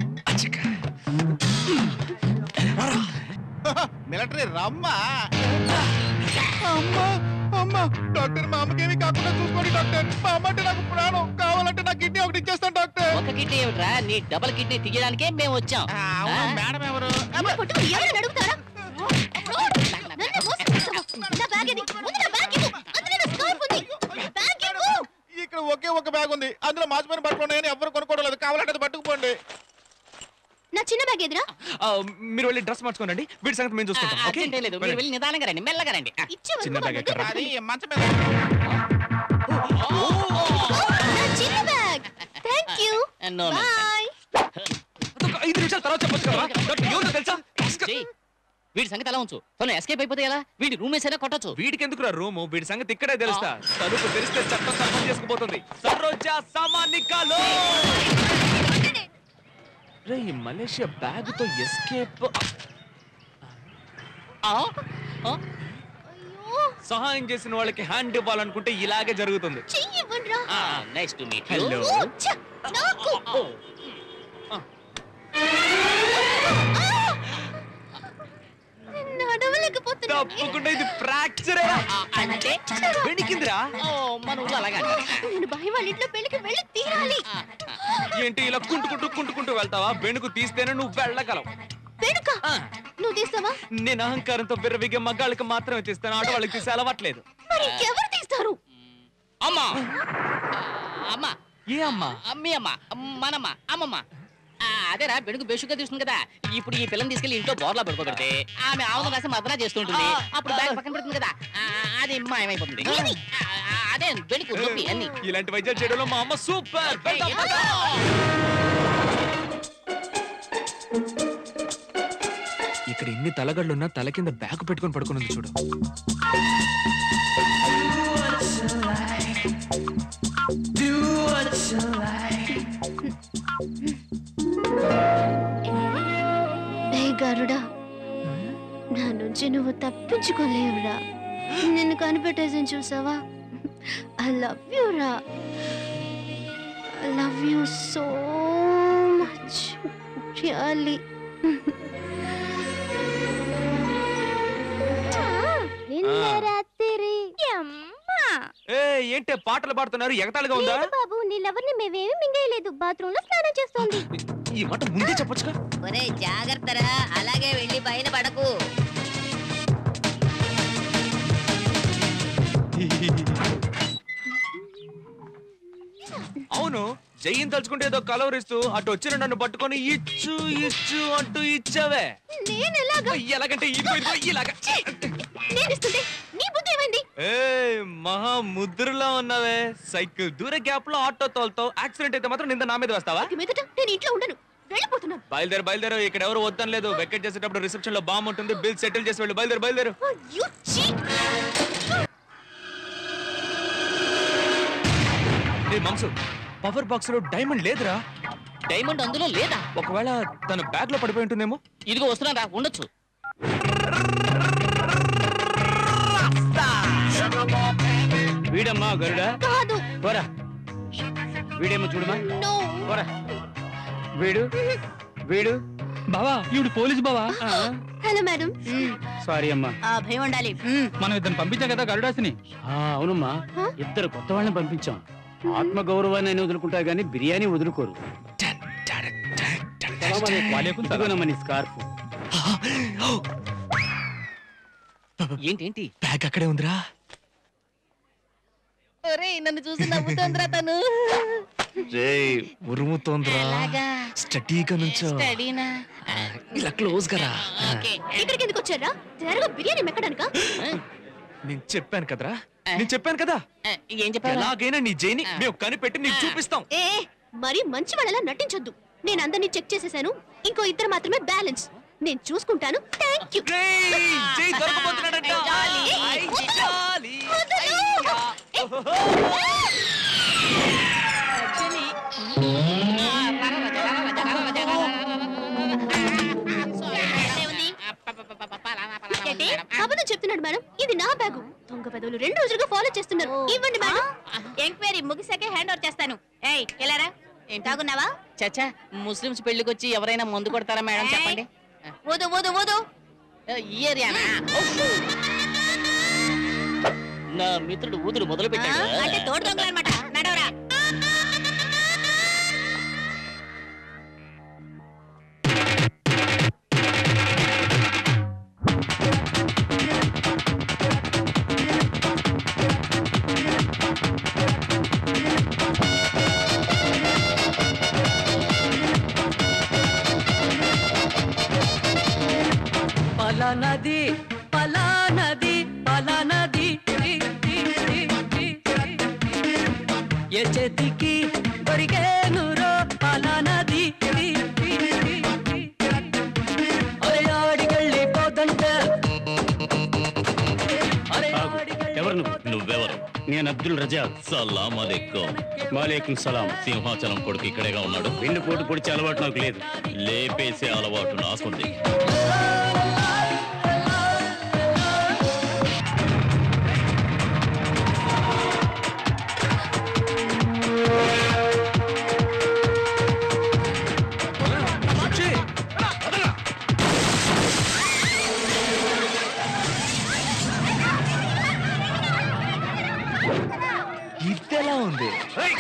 మిలిటరీ రమ్మా అమ్మా అమ్మా డాక్టర్ మా అమ్మకేమీ కాకుండా చూసుకోండి డాక్టర్ మా అమ్మ అంటే నాకు ప్రాణం కావాలంటే నా కిడ్నీ ఒకటి ఇచ్చేస్తాను డాక్టర్ ఒక కిడ్నీ ఏమిట్రా నీ డబల్ కిడ్నీ తీయడానికే మేము వచ్చాం ఆ? మేడం ఎవరు నిన్ను పట్టుకుని ఎవరైనా అడుగుతారా నన్ను మోసం చేస్తావా? నా బ్యాగ్ ఏది? ముందు నా బ్యాగ్ ఇవ్వు. అందులో నా స్కార్ఫ్ ఉంది. నా బ్యాగ్ ఇవ్వు. ఇక్కడ ఒకే ఒక బ్యాగ్ ఉంది అందులో మాసిపోయిన బట్టలు ఉన్నాయని ఎవరు కొనుక్కోవడం లేదు కావాలంటే అది పట్టుకుపోండి నా చిన్న బ్యాగ్ ఎదురా ఆ, మీరు వెళ్ళి డ్రెస్ మార్చుకోనండి వీడి సంగతి మేము చూసుకుంటాం ఓకే అర్జెంట్ ఏం లేదు మీరు వెళ్ళి నిదానంగా రండి మెల్లగా రండి ఆ. ఇచ్చే వరకు చిన్న మా బ్యాగ్ దగ్గర ఎక్కడ్రా? అది పెట్టుకోండి. మంచం మీద నా చిన్న bag thank you No, no, boy అదొక ఐదు నిమిషాల తర్వాత చెప్పొచ్చు కదా డాక్టర్, ఎవరో తెలుసా చెయ్. వీడి సంగతి ఎలా ఉంచు తను ఎస్కేప్ అయిపోతే ఎలా వీడి రూమ్ వేసైనా కొట్టచ్చు వీడికి ఎందుకు రా రూము వీడి సంగతి ఇక్కడే తెలుస్తా తలుపు తెరిస్తే చట్టం సర్పం చేసుకుపోతుంది సరోజా సామానికాలో రే ఈ మలేషియా బ్యాగ్ తో ఎస్కేప్ అయ్యో సహాయం చేసిన వాళ్ళకి హ్యాండ్ ఇవ్వాలనుకుంటే ఇలాగే జరుగుతుంది చెయ్యి ఇవ్వండిరా నైస్ టు మీట్ హలో ఓ, ఛ, నాకు నడవలేకపోతున్నా తప్పకుండా ఇది ఫ్రాక్చర్ అంటే వెణికిందిరా ఓ, మన ఊళ్ళో అలాగే అంటారు. నేను భయం వాళ్ళ ఇంట్లో పెళ్లికి వెళ్ళి తీరాలి ఆ, ఏంటి ఇలా కుంటుకుంటూ కుంటుకుంటూ వెళ్తావా బెణుకు తీస్తేనే నువ్వు వెళ్ళగలవు వెనుక ఆ, నువ్వు తీస్తావా నేను అహంకారంతో విర్రవిగే మగాళ్ళకి మాత్రమే తీస్తాను ఆడవాళ్ళకి తీసే అలవాట్లేదు మరి ఇంకెవరు తీస్తారు అమ్మా ఆ, అమ్మ ఏ అమ్మా అమ్మి అమ్మ మనమ్మ అమ్మమ్మ ఆ, అదేరా బెడుగు బేషుగా తీసుకుంది కదా ఇప్పుడు ఈ పిల్లని తీసుకెళ్లి ఇంట్లో బోర్లా పడుకోబెడితే ఆమె ఆవును రాసి మదన చేస్తుంటుంది అప్పుడు బ్యాగ్ పక్కన పెడుతుంది కదా ఆ, అది మాయమైపోతుంది ఆ, ఆ, అదే బెడుకు నొప్పి అన్ని ఇలాంటి వైద్యాలు చేయడంలో మా అమ్మ సూపర్ వెళ్దాం, పద. ఇక్కడ ఎన్ని తలగళ్ళున్నా తల కింద బ్యాగ్ పెట్టుకొని పడుకున్నది చూడు ఏ గరుడా నా నుంచి నువ్వు తప్పించుకోలేవురా నిన్ను కనిపెట్టేసి చూసావా ఐ లవ్ యూ రా I love you so much really నిన్న ఆ. రాత్రి ఏ ఏంటే పాటలు పాడుతున్నారు ఎగతాళిగా ఉందా లేదు బాబు నీళ్ళెవరిని మేమేమి మింగేయలేదు బాత్రూమ్ లో స్నానం చేస్తోంది ఈ మాట ముందే చెప్పొచ్చుగా ఒరే జాగ్రత్తరా అలాగే వెళ్ళి పైన పడకు అవును జయ్యిని తలుచుకుంటే ఏదో కలవరిస్తూ అటు వచ్చిన నన్ను పట్టుకొని ఇచ్చు ఇచ్చు అంటూ ఇచ్చావే నేను ఎలాగా ఎలాగంటే ఇదిగో ఇదిగో ఇలాగా నేను ఇస్తుంటే నీ బుద్ధి ఏమైంది ఏ మహా ముద్రలా ఉన్నావే సైకిల్ దూర గ్యాప్ లో ఆటో తోలుతావు యాక్సిడెంట్ అయితే మాత్రం నింద నా మీద వేస్తావా ఇక మీదట నేను ఇంట్లో ఉండను వెళ్ళిపోతున్నాను బయలుదేరు బయలుదేరు ఇక్కడ ఎవరు వద్దని లేదు వెకెట్ చేసేటప్పుడు రిసెప్షన్ లో బాంబు ఉంటుంది బిల్ సెటిల్ చేసి వెళ్ళు బయలుదేరు బయలుదేరు You cheat! రే మంసు పవర్ బాక్స్ లో డైమండ్ లేదురా డైమండ్ అందులో లేదా ఒకవేళ తన బ్యాగ్ లో పడిపోయి ఉంటుందేమో ఇదిగో వస్తున్నారా ఉండొచ్చు వీడమ్మా గరుడా కాదు పోరా వీడేమో చూడమా నో పోరా వీడు వీడు బావా ఈవిడ పోలీస్ బావా హలో మేడం సారీ అమ్మా ఆ భయం ఉండాలి మనం ఇద్దరు పంపించాం కదా గరుడాసిని ఆ, అవునమ్మా ఇద్దరు కొత్త వాళ్ళని పంపించాం ఆత్మ గౌరవాన్ని అయినా వదులుకుంటారు కానీ బిర్యానీ వదులుకోరు ఇదిగోనమ్మా నీ స్కార్ఫ్ ఏంటి ఏంటి బ్యాగ్ అక్కడే ఉందిరా ఒరేయ్ నన్ను చూసి నవ్వుతోందిరా తను రే ఉరుముతోందిరా అలాగా స్టడీగా నుంచో స్టడీనా ఇలా క్లోజ్ గా రా ఓకే ఇక్కడికి ఎందుకు వచ్చారా త్వరగా బిర్యానీ మెక్కడానికా నేను చెప్పాను కదరా నేను చెప్పాను కదా ఆ, ఏం చెప్పావు ఎలాగైనా నీ జైని మేము కనిపెట్టి నీకు చూపిస్తాం ఏ మరి మంచి వాళ్ళలా నటించొద్దు నేను అందరినీ చెక్ చేసేసాను ఇంకో ఇద్దరు మాత్రమే బ్యాలెన్స్ నేను చూసుకుంటాను థ్యాంక్ యూ రేయ్, జై దొరకబోతున్నాడంట. జాలి. ఐ, జాలి. ఏంటి అబద్ధం చెప్తున్నాడు మేడం ఇది నా బ్యాగు దొంగ పెదవులు రెండు రోజులుగా ఫాలో చేస్తున్నారు ఇవ్వండి మేడం ఎంక్వైరీ ముగిసాకే హ్యాండ్ ఓవర్ చేస్తాను ఏయ్ ఎలారా ఏం తాగున్నావా చచ్చా ముస్లిమ్స్ పెళ్లికి వచ్చి ఎవరైనా మందు కొడతారా మేడం చెప్పండి ఊదు ఊదు ఊదు ఈ ఏరియానా నా మిత్రుడు ఊదులు మొదలు పెట్టాడు అంటే తోడు దొంగలు అనమాట నడవరా పలానది పలానది పలానది ఏ చేతికి దొరికేనురో పలానది అరే ఆడికెళ్ళిపోతుంటే అరే ఎవరు నువ్వు నువ్వెవరు నేను అబ్దుల్ రజాక్ సలాం అలైకుం వాలేకుం సలాం సింహాచలం కొడుకు ఇక్కడేగా ఉన్నాడు వెన్ను పోటు పొడిచే అలవాటు నాకు లేదు లేపేసే అలవాటు నాకుంది ఇదెలా ఉంది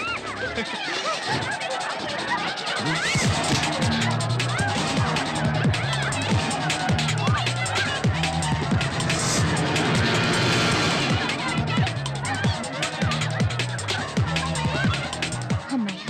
అమ్మయ్య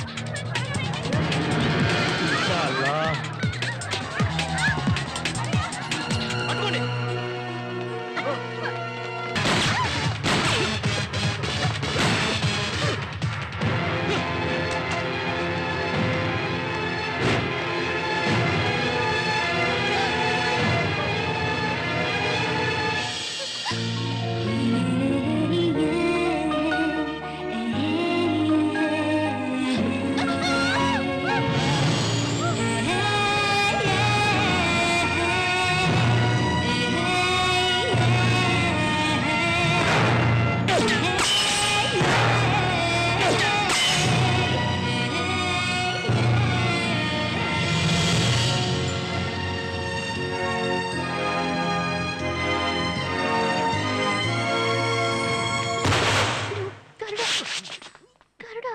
గరుడా గరుడా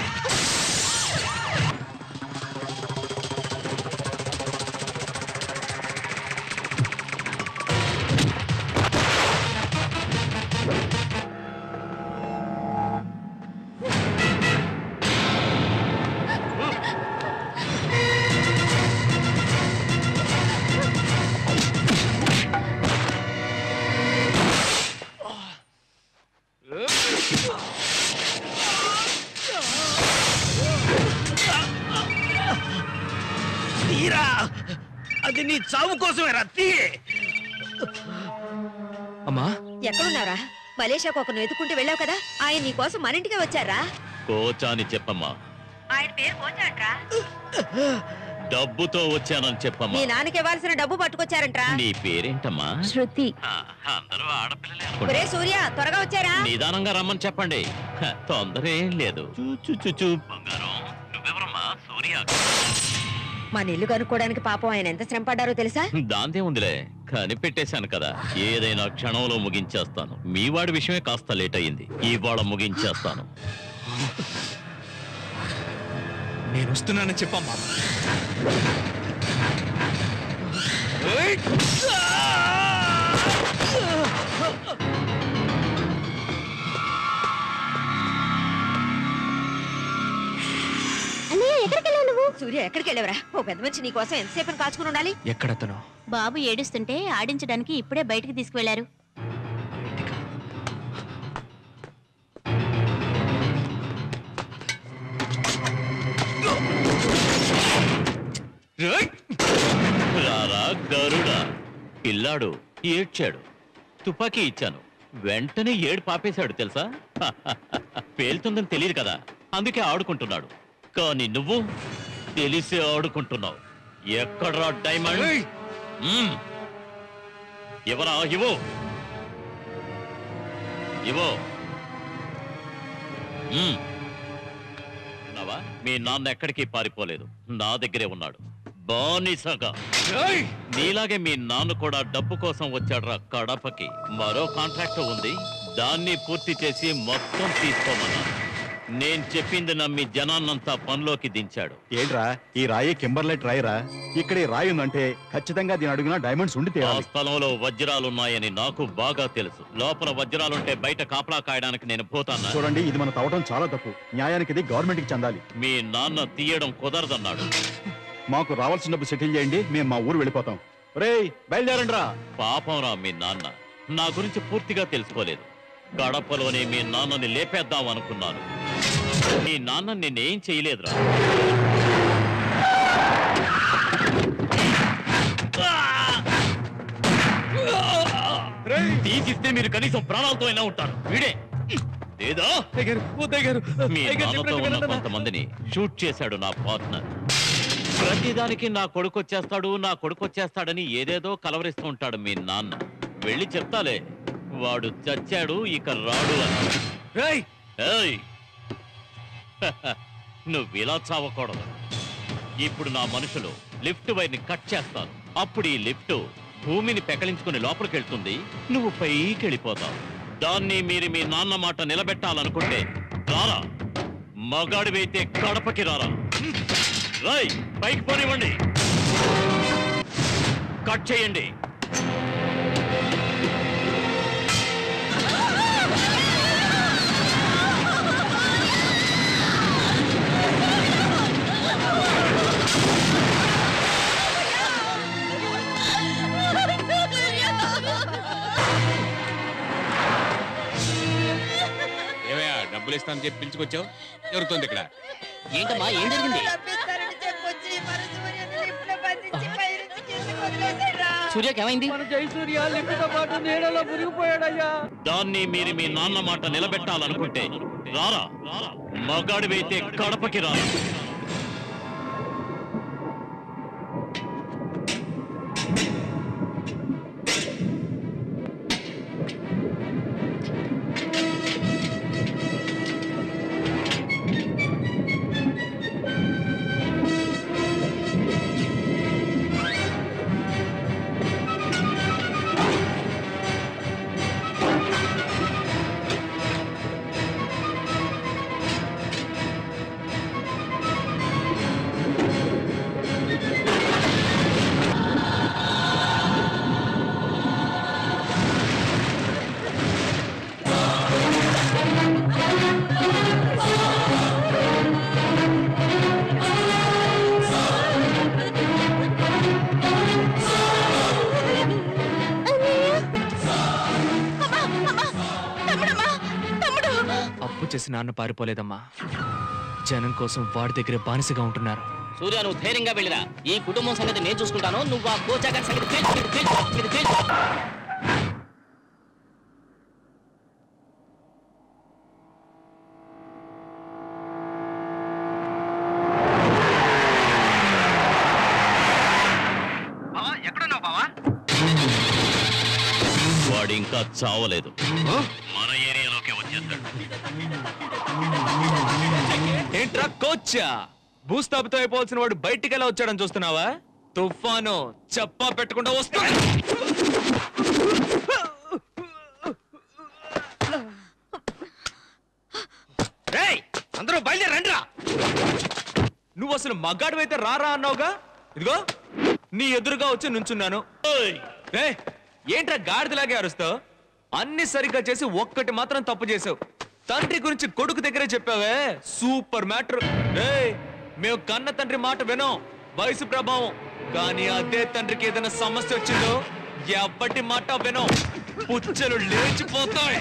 తీరా అది నీ చావు కోసమే రత్తి అమ్మా ఎక్కడున్నారా మలేషియాకు ఒకరిని వెతుకుంటూ వెళ్ళావు కదా ఆయన నీ కోసం మన ఇంటికే వచ్చారా కోచాని చెప్పమ్మా ఆయన పేరు పోచాడ్రా డబ్బుతో వచ్చానని మీ చెప్పమ్మా నాన్నకి ఇవ్వాల్సిన డబ్బు పట్టుకొచ్చారంట్రా నీ పేరేంటమ్మా శృతి ఆ, అందరూ ఆడపిల్లలే ఒరే అనుకుంటా. సూర్య త్వరగా వచ్చారా నిదానంగా రమ్మని చెప్పండి హ, తొందర ఏం లేదు చూ, చూ, చూ, చూ. బంగారం నువ్వెవరమ్మా సూర్య మన ఇల్లు కనుక్కోవడానికి పాపం ఆయన ఎంత శ్రమ పడ్డారో తెలుసా దాందే ఉందిలే కనిపెట్టేశాను కదా ఏదైనా క్షణంలో ముగించేస్తాను మీ వాడి విషయమే కాస్త లేట్ అయ్యింది ఇవాళ ముగించేస్తాను నేను వస్తున్నానని చెప్పమ్మా ఎక్కడికి వెళ్ళేవరా ఓ పెద్ద మనిషి నీ కోసం ఎంతసేపు కాచుకుని ఉండాలి ఎక్కడతను బాబు ఏడుస్తుంటే ఆడించడానికి ఇప్పుడే బయటికి తీసుకువెళ్లారు రారా గరుడా పిల్లాడు ఏడ్చాడు తుపాకీ ఇచ్చాను వెంటనే ఏడు పాపేశాడు తెలుసా పేలుతుందని తెలియదు కదా అందుకే ఆడుకుంటున్నాడు కానీ నువ్వు తెలిసే ఆడుకుంటున్నావు ఎక్కడ్రా డైమండ్ మ్మ్. ఎవరా ఇవో ఇవో మ్మ్. ఉన్నావా మీ నాన్న ఎక్కడికి పారిపోలేదు నా దగ్గరే ఉన్నాడు బానిసగా నీలాగే మీ నాన్న కూడా డబ్బు కోసం వచ్చాడ్రా కడపకి మరో కాంట్రాక్ట్ ఉంది దాన్ని పూర్తి చేసి మొత్తం తీసుకోమన్నాను నేను చెప్పింది నమ్మి జనాన్నంతా పనిలోకి దించాడు ఏంట్రా ఈ రాయి కింబర్లెట్ రాయిరా ఇక్కడ ఈ రాయి ఉందంటే ఖచ్చితంగా దీని అడుగున డైమండ్స్ ఉండి ఆ తీరాలి స్థలంలో వజ్రాలున్నాయని నాకు బాగా తెలుసు లోపల వజ్రాలుంటే బయట కాపలా కాయడానికి నేను పోతాను చూడండి ఇది మన తవ్వటం చాలా తప్పు న్యాయానికి ఇది గవర్నమెంట్ కి చెందాలి మీ నాన్న తీయడం కుదరదన్నాడు మాకు రావాల్సిన డబ్బు సెటిల్ చేయండి మేము మా ఊరు వెళ్ళిపోతాం రేయ్ బయలుదేరండి రా పాపం రా మీ నాన్న నా గురించి పూర్తిగా తెలుసుకోలేదు గడపలోనే మీ నాన్నని లేపేద్దాం అనుకున్నాను మీ నాన్న నిన్నేం చేయలేదురా తీసిస్తే మీరు కనీసం ప్రాణాలతో అయినా ఉంటారు వీడే లేదా మీ నాన్నతో ఉన్న కొంతమందిని షూట్ చేశాడు నా పార్ట్నర్ ప్రతిదానికి నా కొడుకు వచ్చేస్తాడు నా కొడుకు వచ్చేస్తాడని ఏదేదో కలవరిస్తూ ఉంటాడు మీ నాన్న వెళ్ళి చెప్తాలే వాడు చచ్చాడు ఇక రాడు అని ఏయ్! నువ్వు ఇలా చావకూడదు ఇప్పుడు నా మనుషులు లిఫ్ట్ వైర్ని కట్ చేస్తారు అప్పుడు ఈ లిఫ్ట్ భూమిని పెకలించుకుని లోపలికి వెళ్తుంది నువ్వు పైకి వెళ్ళిపోతావు దాన్ని మీరు మీ నాన్న మాట నిలబెట్టాలనుకుంటే రారా మగాడివైతే కడపకి రారా రై పైకి పోనివ్వండి కట్ చేయండి ఏమయ్యా డబ్బులు ఇస్తానని చెప్పి పిలుచుకొచ్చావు జరుగుతుంది ఇక్కడ ఏంటమ్మా ఏం జరిగింది సూర్యకి ఏమైంది మన జయసూర్య లిఫ్ట్తో పాటు నీడలో మురిగిపోయాడయ్యా దాన్ని మీరు మీ నాన్న మాట నిలబెట్టాలనుకుంటే రారా మగాడివైతే కడపకి రారా అప్పు చేసి నాన్న పారిపోలేదమ్మా జనం కోసం వాడి దగ్గర బానిసగా ఉంటున్నారు సూర్య నువ్వు ధైర్యంగా వెళ్ళిరా ఈ కుటుంబం సంగతి నేను చూసుకుంటాను నువ్వు ఆ కోచాగర్ సంగతి తేల్చు, తేల్చు, తేల్చు, తేల్చు. ఎక్కడున్నావు బావా వాడు ఇంకా చావలేదు మన ఏరియాలోకి వచ్చేస్తాడు ఏంట్రా కోచ్చా భూస్థాపితం అయిపోవాల్సిన వాడు బయటికి ఎలా వచ్చాడని చూస్తున్నావా తుఫాను చెప్పా పెట్టకుండా వస్తాడు రేయ్, అందరూ బయలుదేరండి రా నువ్వు అసలు మగాడివైతే రారా అన్నావుగా ఇదిగో నీ ఎదురుగా వచ్చి నుంచున్నాను రే ఏంట్రా గాడిదలాగే అరుస్తావు అన్ని సరిగ్గా చేసి ఒక్కటి మాత్రం తప్పు చేసావు తండ్రి గురించి కొడుకు దగ్గరే చెప్పావే సూపర్ మ్యాటర్ రే మేము కన్న తండ్రి మాట వినం వయసు ప్రభావం కానీ అదే తండ్రికి ఏదైనా సమస్య వచ్చిందో ఎవ్వటి మాట వినం పుచ్చలు లేచిపోతాయి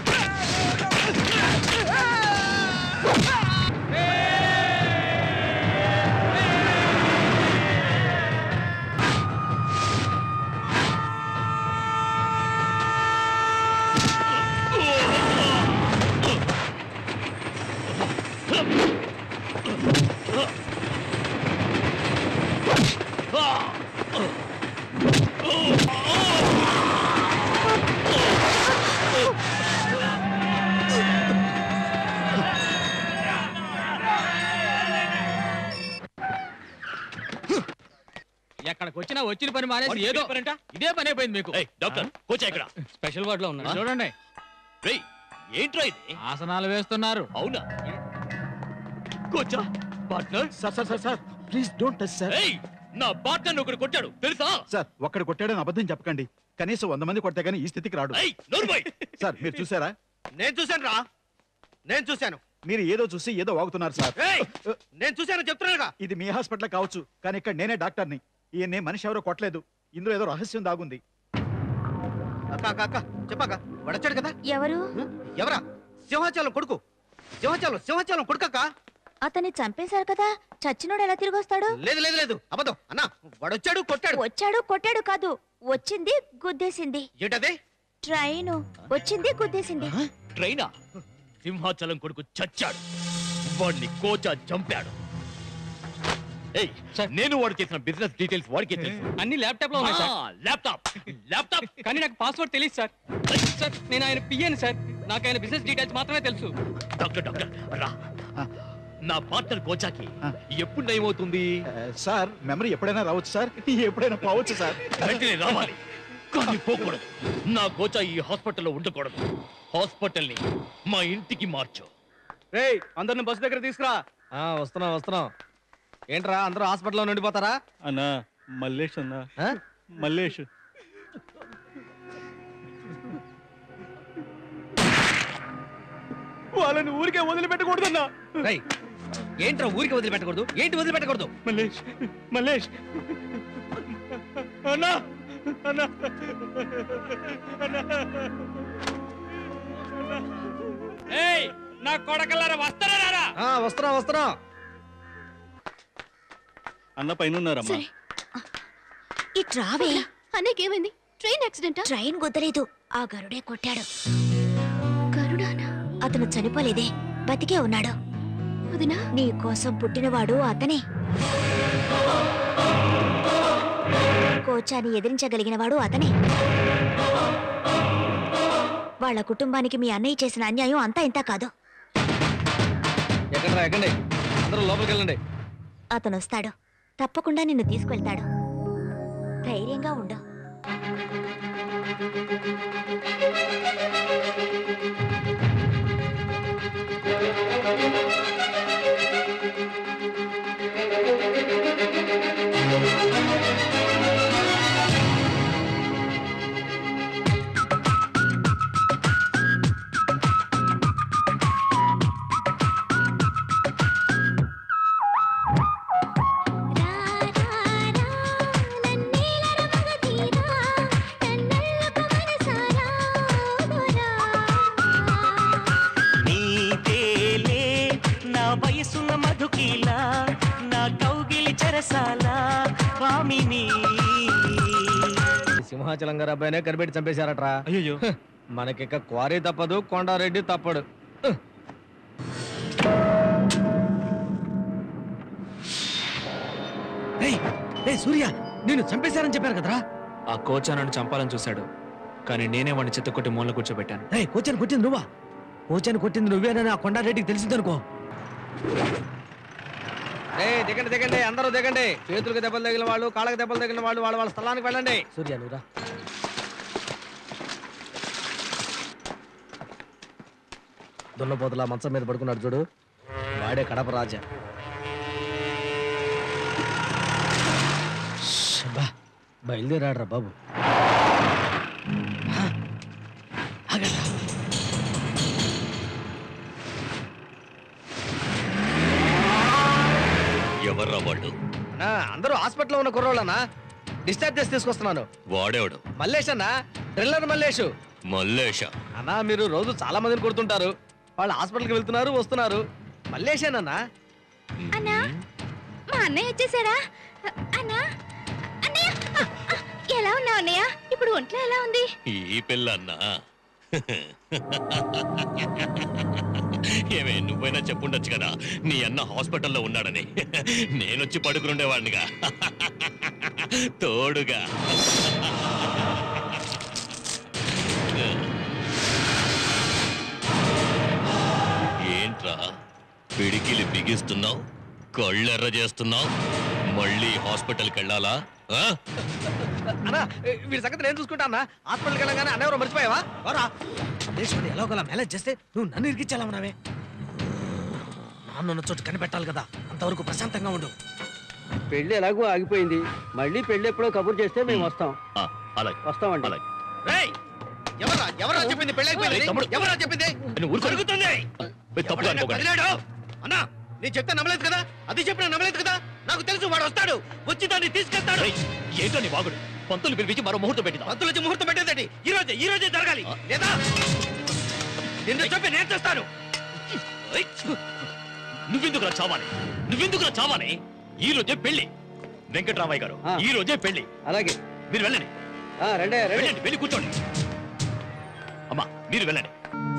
ఎక్కడికి వచ్చినా వచ్చిన పని మానేసి ఏదో ఇదే పని అయిపోయింది మీకు డాక్టర్ కోచా ఇక్కడ స్పెషల్ వార్డ్ లో ఉన్నాడు చూడండి ఏంట్రా ఇది ఆసనాలు వేస్తున్నారు అవునా కోచా partner sir sir sir sir please don't touch sir ఏయ్ నా పార్ట్నర్ ఒకడు కొట్టాడు తెలుసా సార్ ఒక్కడు కొట్టాడని అబద్ధం చెప్పకండి కనీసం వంద మంది కొట్టే గానీ ఈ స్థితికి రాడు ఏయ్ నోర్మై సార్ మీరు చూసారా నేను చూశాను రా నేను చూశాను మీరు ఏదో చూసి ఏదో వాగుతున్నారు సార్ ఏయ్! నేను చూశాను చెప్తున్నానుగా ఇది మీ హాస్పిటల్ కావచ్చు కానీ ఇక్కడ నేనే డాక్టర్ని ఈయన్ని మనిషి ఎవరో కొట్టలేదు ఇందులో ఏదో రహస్యం దాగుంది అక్క అక్క అక్క చెప్పాక వడచాడు కదా ఎవరు ఎవరా సింహాచలం కొడుకు సింహాచలం సింహాచలం కొడుకక్క అతన్ని చంపేశారు కదా చచ్చినోడు ఎలా తిరిగి వస్తాడు లేదు లేదు లేదు అబద్ధం అన్నా వాడొచ్చాడు కొట్టాడు వచ్చాడు కొట్టాడు కాదు వచ్చింది గుద్దేసింది ఏంటది ట్రైన్ వచ్చింది గుద్దేసింది ట్రైనా సింహాచలం కొడుకు చచ్చాడు వాడిని కోచా చంపాడు ఏయ్ నేను వాడు చేసిన బిజినెస్ డీటెయిల్స్ వాడికే తెలుసు అన్ని ల్యాప్టాప్ లో ఉన్నాయి సార్ ఆ, ల్యాప్టాప్ ల్యాప్టాప్ కానీ నాకు పాస్వర్డ్ తెలియదు సార్ సార్ నేను ఆయన పియ్యాను సార్ నాకు ఆయన బిజినెస్ డీటెయిల్స్ మాత్రమే తెలుసు డాక్టర్ డాక్టర్ రా నా పార్ట్నర్ కోచాకి ఎప్పుడు నయమవుతుంది సార్ మెమరీ ఎప్పుడైనా రావచ్చు సార్ ఎప్పుడైనా పోవచ్చు సార్ వెంటనే రావాలి కానీ పోకూడదు నా కోచా ఈ హాస్పిటల్లో ఉండకూడదు హాస్పిటల్ ని మా ఇంటికి మార్చు రేయ్ అందరిని బస్సు దగ్గర తీసుకురా వస్తున్నాం వస్తున్నాం ఏంట్రా అందరూ హాస్పిటల్లో ఉండిపోతారా అన్నా మల్లేష్ అన్నా మల్లేష్ వాళ్ళని ఊరికే వదిలిపెట్టకూడదన్నా ఏంట్రా ఊరికి వదిలిపెట్టకూడదు ఏంటి వదిలిపెట్టకూడదు మల్లేష్ మల్లేష్ అన్నా అన్నా ఏయ్ నా కొడకల్లారా వస్తారా రారా ఆ, వస్తున్నాం వస్తున్నాం అన్న పైన ఉన్నారమ్మా సరే ఈ ట్రావే అన్నకేమైంది ట్రైన్ యాక్సిడెంటా ట్రైన్ గుద్దలేదు ఆ గరుడే కొట్టాడు గరుడానా అతను చనిపోలేదే బతికే ఉన్నాడు వదినా నీ కోసం పుట్టినవాడు అతనే కోచాని ఎదిరించగలిగినవాడు అతనే వాళ్ళ కుటుంబానికి మీ అన్నయ్య చేసిన అన్యాయం అంతా ఇంత కాదు ఎక్కడరా ఎక్కండి అందరూ లోపలికి వెళ్ళండి అతను వస్తాడు తప్పకుండా నిన్ను తీసుకెళ్తాడు ధైర్యంగా ఉండు నీదేలే నా వయసున మధుకీలా నా కౌగిలి చెరసాల కామిని సింహాచలం గారు అబ్బాయినే కనిపెట్టి చంపేశారట్రా అయ్యో మనకిక క్వారీ తప్పదు కొండారెడ్డి తప్పడు హ్. రేయ్, రేయ్ సూర్య నేను చంపేశారని చెప్పారు కదరా ఆ కోచా నన్ను చంపాలని చూశాడు కానీ నేనే వాడిని చిత్తకొట్టి మూల కూర్చోబెట్టాను రేయ్ కోచని కొట్టింది నువ్వా కోచని కొట్టింది నువ్వేనని ఆ కొండారెడ్డికి తెలిసిందనుకో ఏ దిగండి దిగండి అందరూ దిగండి చేతులకు దెబ్బలు తగిలిన వాళ్ళు కాళ్ళకి దెబ్బలు తగిలిన వాళ్ళు వాళ్ళ వాళ్ళ స్థలానికి వెళ్ళండి సూర్య నువ్వురా దున్నపోతులా మంచం మీద పడుకున్నాడు చూడు వాడే కడప రాజా శబ్బా, బయలుదేరాడురా బాబు ఆ, ఆగండ్రా. ఎవరు వాళ్ళు అన్నా అందరూ హాస్పిటల్లో ఉన్న కుర్రోళ్ళనా డిశ్చార్జ్ చేసి తీసుకొస్తున్నాను వాడేవాడు మల్లేష్ అన్న డ్రిల్లర్ మల్లేష్ మల్లేష అన్నా మీరు రోజు చాలా మందిని కొడుతుంటారు వాళ్ళు హాస్పిటల్కి వెళ్తున్నారు వస్తున్నారు మల్లేషేనన్నా అన్నా మా అన్నయ్య వచ్చేసాడా అన్నా అన్నయ్య ఆ, ఆ, ఎలా ఉన్నావు అన్నయ్య ఇప్పుడు ఒంట్లో ఎలా ఉంది ఈ పిల్ల అన్నా ఏమే నువ్వైనా చెప్పుండొచ్చు కదా నీ అన్న హాస్పిటల్లో ఉన్నాడని నేనొచ్చి పడుకునుండేవాడినిగా తోడుగా ఏంట్రా పిడికిలి బిగిస్తున్నావు కళ్ళెర్ర చేస్తున్నావు మళ్ళీ హాస్పిటల్కి వెళ్ళాలా ఆ? అన్నా వీడి సంగతి నేను చూసుకుంటా అన్న హాస్పిటల్కి వెళ్ళగానే అన్న ఎవరో మర్చిపోయావా వరా మల్లేశ్వరి ఎలా ఒకలా మేనేజ్ చేస్తే నువ్వు నన్ను ఇరికిచ్చాలా ఉన్నావే నాన్నున్న చోటు కనిపెట్టాలి కదా అంతవరకు ప్రశాంతంగా ఉండు పెళ్లి ఎలాగో ఆగిపోయింది మళ్ళీ పెళ్లి ఎప్పుడో కబుర్ చేస్తే మేము వస్తాం ఆ, అలాగే వస్తామండి అలాగే రేయ్ ఎవరా ఎవరా చెప్పింది పెళ్ళి రేయ్, తమ్ముడు. ఎవరా చెప్పింది నువ్వు ఊరుకో. జరుగుతుంది మీరు తప్పుగా ఎవరైనా అనుకోకండి. కదిలాడు? అన్నా నేను చెప్తే నమ్మలేదు కదా అది చెప్పినా నమ్మలేదు కదా నాకు తెలుసు వాడు వస్తాడు వచ్చి దాన్ని తీసుకెళ్తాడు ఏంటో నీ వాగుడు పంతులు పిలిపించి మరో ముహూర్తం పెట్టిందా పంతులు వచ్చి ముహూర్తం పెట్టేదండి ఈ రోజే ఈ రోజే జరగాలి లేదా నిన్ను చెప్పి నేను చేస్తాను నువ్వెందుకు రా చావాలి నువ్వెందుకు రా చావాలి ఈ రోజే పెళ్లి వెంకటరామయ్య గారు ఈ రోజే పెళ్లి అలాగే మీరు వెళ్ళండి రండి వెళ్ళండి వెళ్ళి కూర్చోండి అమ్మా మీరు వెళ్ళండి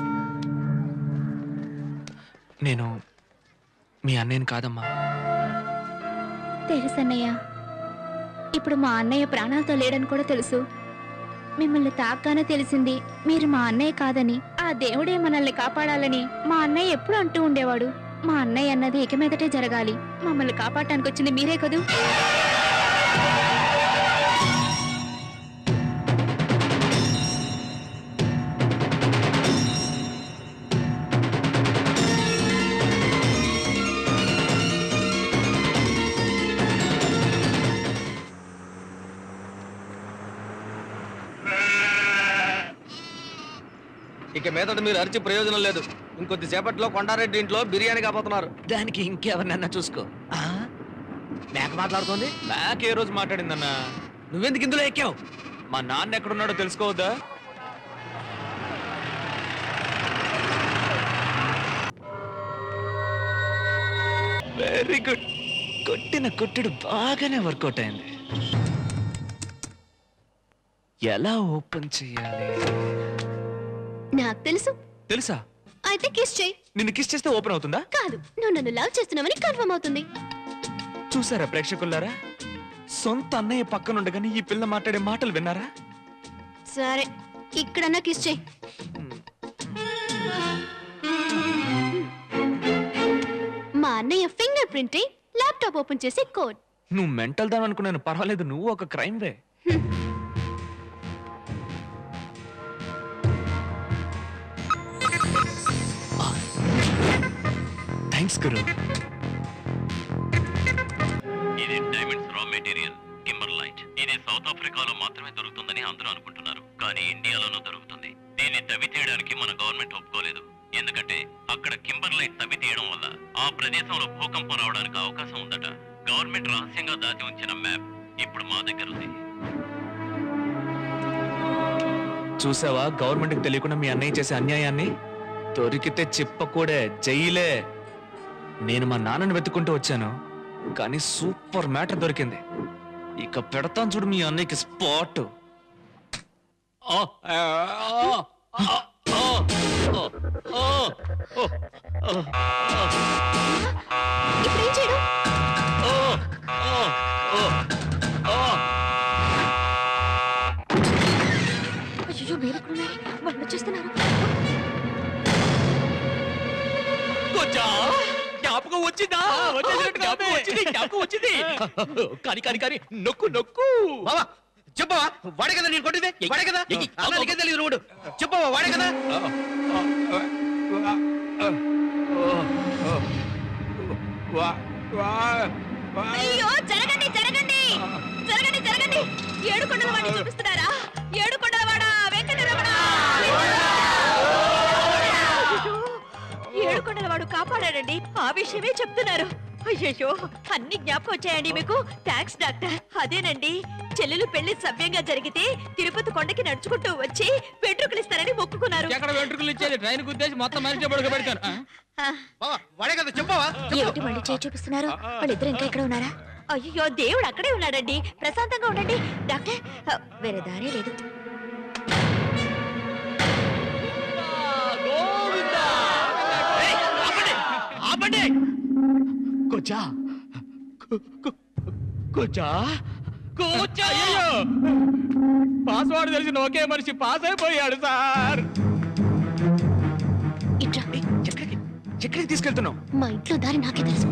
నేను మీ అన్నయ్యని కాదమ్మా తెలుసు అన్నయ్య ఇప్పుడు మా అన్నయ్య ప్రాణాలతో లేడని కూడా తెలుసు మిమ్మల్ని తాగ్గానే తెలిసింది మీరు మా అన్నయ్య కాదని ఆ దేవుడే మనల్ని కాపాడాలని మా అన్నయ్య ఎప్పుడు అంటూ ఉండేవాడు మా అన్నయ్య అన్నది ఇక మీదటే జరగాలి మమ్మల్ని కాపాడటానికి వచ్చింది మీరే కదూ ఇక మీదట మీరు అరిచి ప్రయోజనం లేదు ఇంకొద్ది సేపట్లో కొండారెడ్డి ఇంట్లో బిర్యానీ కాబోతున్నారు దానికి ఇంకెవరినన్నా చూసుకో మేక మాట్లాడుతోంది నాకు ఏ రోజు మాట్లాడిందన్నా నువ్వెందుకు ఇందులో ఎక్కావు మా నాన్న ఎక్కడున్నాడో తెలుసుకోవద్దా వెరీ గుడ్ కొట్టిన కొట్టుడు బాగానే వర్కౌట్ అయింది ఎలా ఓపెన్ చేయాలి నాకు తెలుసు తెలుసా అయితే కిస్ చేయి నిన్ను కిస్ చేస్తే ఓపెన్ అవుతుందా కాదు నువ్వు నన్ను లవ్ చేస్తున్నావని కన్ఫర్మ్ అవుతుంది చూసారా ప్రేక్షకులారా సొంత అన్నయ్య పక్కనుండగానే ఈ పిల్ల మాట్లాడే మాటలు విన్నారా సరే ఇక్కడన్నా కిస్ చేయి మా అన్నయ్య ఫింగర్ ప్రింట్ ల్యాప్టాప్ ఓపెన్ చేసి కోడ్ నువ్వు మెంటల్ దాని అనుకున్నాను పర్వాలేదు నువ్వు ఒక క్రైమ్ వే థ్యాంక్స్ గురు ఇది డైమండ్స్ రా మెటీరియల్ కింబర్ లైట్ ఇది సౌత్ ఆఫ్రికాలో మాత్రమే దొరుకుతుందని అందరూ అనుకుంటున్నారు కానీ ఇండియాలోనూ దొరుకుతుంది దీన్ని తవ్వి తీయడానికి మన గవర్నమెంట్ ఒప్పుకోలేదు ఎందుకంటే అక్కడ కింబర్ లైట్ తవ్వి తీయడం వల్ల ఆ ప్రదేశంలో భూకంపం రావడానికి అవకాశం ఉందట గవర్నమెంట్ రహస్యంగా దాచి ఉంచిన మ్యాప్ ఇప్పుడు మా దగ్గర ఉంది చూసావా గవర్నమెంట్ కి తెలియకుండా మీ అన్నయ్య చేసే అన్యాయాన్ని దొరికితే చెప్పకూడే జైలే నేను మా నాన్నని వెతుకుంటూ వచ్చాను కానీ సూపర్ మ్యాటర్ దొరికింది ఇక పెడతాను చూడు మీ అన్నయ్యకి స్పాట్ ఇప్పుడు ఏం చేయడం అయ్యో మీరు ఎక్కడున్నారు? వాళ్ళు వచ్చేస్తున్నారు కొంచెం జ్ఞాపకం వచ్చిందా జ్ఞాపకం వచ్చింది జ్ఞాపకం వచ్చింది కానీ కానీ కానీ నొక్కు నొక్కు బావా చెప్పవా వాడే కదా నేను కొట్టింది వాడే కదా అన్నా నీకేం తెలియదు నువ్వు చెప్పవా వాడే కదా అయ్యో జరగండి జరగండి జరగండి జరగండి ఏడు కొండల వాడిని చూపిస్తున్నారా ఏడు కొండల వాడా వెంకటరమణ ఏడు కొండల వాడు కాపాడాడండి ఆ విషయమే చెప్తున్నారు అయ్యయ్యో అన్ని జ్ఞాపకం వచ్చాయండి మీకు థ్యాంక్స్ డాక్టర్ అదేనండి చెల్లెలు పెళ్లి సవ్యంగా జరిగితే తిరుపతి కొండకి నడుచుకుంటూ వచ్చి వెంట్రుకలు ఇస్తారని మొక్కుకున్నారు ఎక్కడ వెంట్రుకలు ఇచ్చేది ట్రైన్ గుద్దేసి మొత్తం మనిషి పడుకో పెడతాను వాడే కదా చెప్పవా ఏమిటి మళ్ళీ చేయి చూపిస్తున్నారు వాళ్ళిద్దరు ఇంకా ఇక్కడ ఉన్నారా అయ్యో దేవుడు అక్కడే ఉన్నాడండి ప్రశాంతంగా ఉండండి డాక్టర్ ఆ, వేరే దారే లేదు ఆపండి కొచ్చా కొచ్చా కూర్చో పాస్వర్డ్ తెలిసిన ఒకే మనిషి పాస్ అయిపోయాడు సార్ ఎక్కడికి ఎక్కడికి తీసుకెళ్తున్నావు మా ఇంట్లో దారి నాకే తెలుసు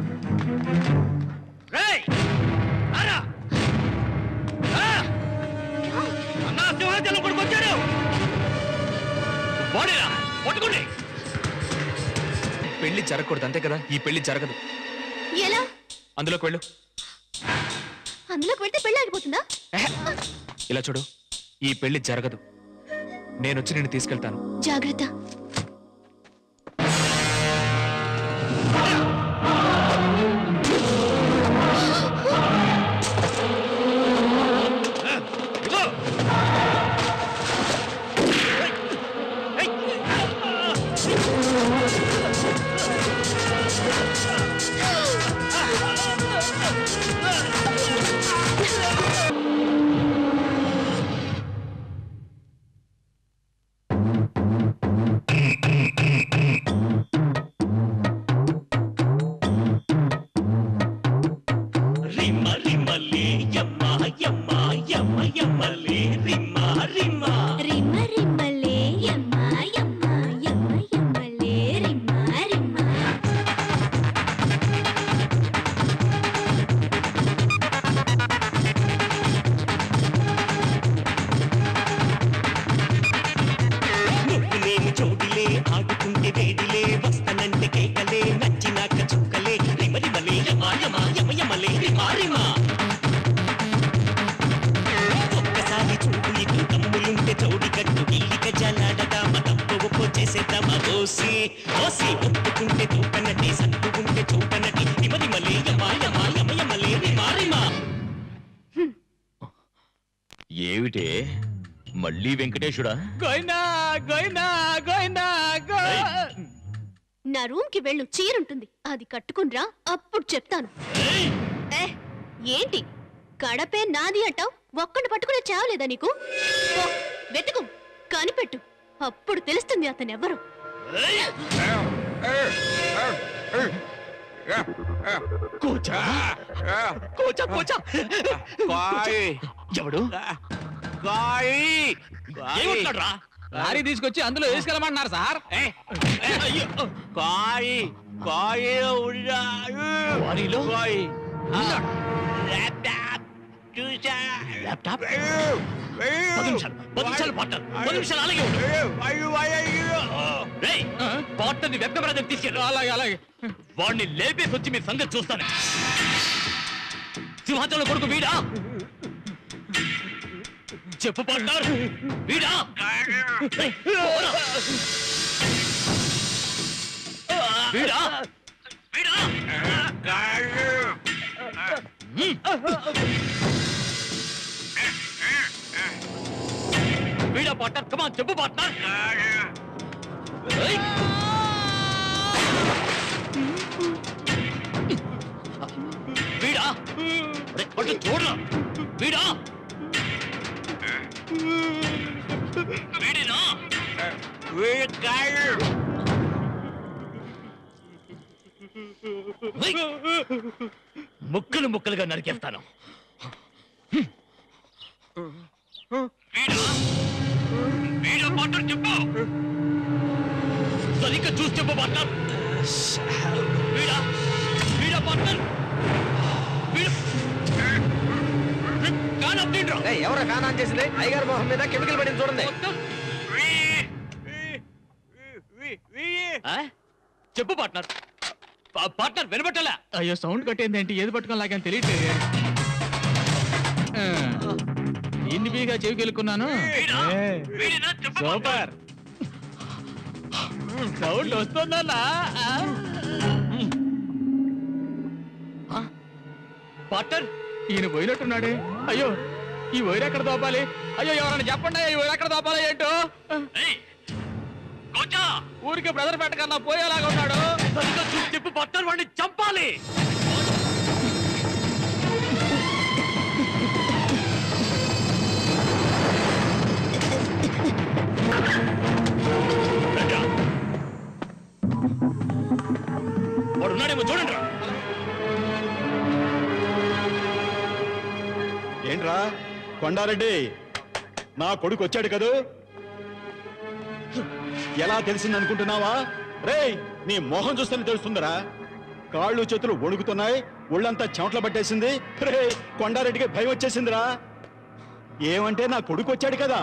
రేయ్ రారా రా! అన్నా సింహాచలం కొడుకు వచ్చాడు బాడీరా పట్టుకోండి పెళ్లి జరగకూడదు అంతే కదా ఈ పెళ్లి జరగదు ఎలా అందులోకి వెళ్ళు అందులోకి వెళ్తే పెళ్ళి ఆగిపోతుందా ఇలా చూడు ఈ పెళ్లి జరగదు నేను వచ్చి నిన్ను తీసుకెళ్తాను జాగ్రత్త రిమ్మ రిమ్మలే యమ్మ యమ్మ యమ్మ యమ్మలే రిమ్మ రిమ్మ రిమ్మ రిమ్మలే యమ్మ యమ్మ యమ్మ యమ్మలే రిమ్మ రిమ్మ ముక్కులేని చోటిలే ఆడుకుంటే వేడిలే వస్తానంటే కేకలే నచ్చినాక చుక్కలే రిమ రిమలే యమ యమ యమ యమలే రిమ రిమ ఒక్కసారి చూడు ఇటు తమ్ములుంటే చౌడి కట్టు ఇల్లిక జలాడదామ తప్పు ఒప్పు చేసేద్దామ ఓసి ఓసి ఒప్పుకుంటే తూకనటి సత్తుకుంటే చూపనటి రిమ రిమలే యమ యమ యమ యమలే రిమ రిమ ఏమిటే మళ్ళీ వెంకటేశుడా గోయినా గోయినా గోయినా గో నా రూమ్ కి వెళ్ళు చీరుంటుంది అది కట్టుకునిరా అప్పుడు చెప్తాను ఏ, ఏంటి కడపే నాది అంటావు ఒక్కడిని పట్టుకునే చావలేదా నీకు పో, వెతుకు కనిపెట్టు అప్పుడు తెలుస్తుంది అతనెవ్వరు కూచా కూచా కూచా కాయ్ ఎవడు కాయ్ ఏమంటాడ్రా లారీ తీసుకొచ్చి అందులో వేసుకెళ్ళమంటున్నారు సార్ కాయ్ కాయ్ వారిలో కాయ్ చూసా ల్యాప్టాప్ పది నిమిషాలు పది నిమిషాలు పార్ట్నర్ పది నిమిషాలు అలాగే ఉండు రేయ్, పార్ట్నర్ని వెబ్ కెమెరా దగ్గర తీసుకెళ్ళు అలాగే అలాగే వాడిని లేపేసి వచ్చి మీ సంగతి చూస్తాను సింహాచలం కొడుకు వీడా చెప్పు పార్ట్నర్ వీడా రేయ్, పోరా. వీడా వీడా హ్మ్. వీడా పార్ట్నర్ కమా చెప్పు పార్ట్నర్ ఏయ్. వీడా అరే, అటు చూడరా వీడా వీడేనా ఏయ్. ముక్కలు ముక్కలుగా నరికేస్తాను వీడా వీడా పార్ట్నర్ చెప్పు సరిగ్గా చూసి చెప్పు పార్ట్నర్ వీడా వీడా పార్ట్నర్ వీడు కానా తిండ్రా ఎవరు కానా చేసింది అయ్యగారు మొహం మీద కెమికల్ పడింది చూడండి ఆ? చెప్పు పార్ట్నర్ పా- పార్ట్నర్ వినబట్టలా అయ్యో సౌండ్ కట్టేంది ఏంటి ఏది పట్టుకొని లాగాని తెలియట్లేదు ఆ, ఇన్ని బీగా చెవికి వెళ్ళుకున్నాను సూపర్ సౌండ్ వస్తుందన్నా పార్ట్నర్ ఈయన పోయినట్టున్నాడే అయ్యో ఈ వైర్ ఎక్కడ దోపాలి అయ్యో ఎవరైనా చెప్పండి ఈ వైర్ ఎక్కడ దోపాలి ఏంటో ఊరికి బ్రదర్ పెట్టకన్నా పోయేలాగా ఉన్నాడు చెప్పు పట్టర్ వాడిని చంపాలి వాడు ఉన్నాడేమో చూడండి రా ఏంట్రా కొండారెడ్డి నా కొడుకు వచ్చాడు కదూ ఎలా తెలిసింది అనుకుంటున్నావా రేయ్ నీ మొహం చూస్తేనే తెలుస్తుందిరా కాళ్ళు చేతులు వణుకుతున్నాయి ఒళ్ళంతా చెమటలు పట్టేసింది రే కొండారెడ్డికి భయం వచ్చేసిందిరా ఏమంటే నా కొడుకు వచ్చాడు కదా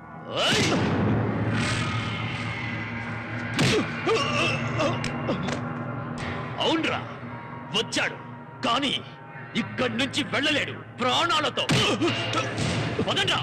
అవునరా వచ్చాడు కానీ ఇక్కడి నుంచి వెళ్ళలేడు ప్రాణాలతో పదండ్రా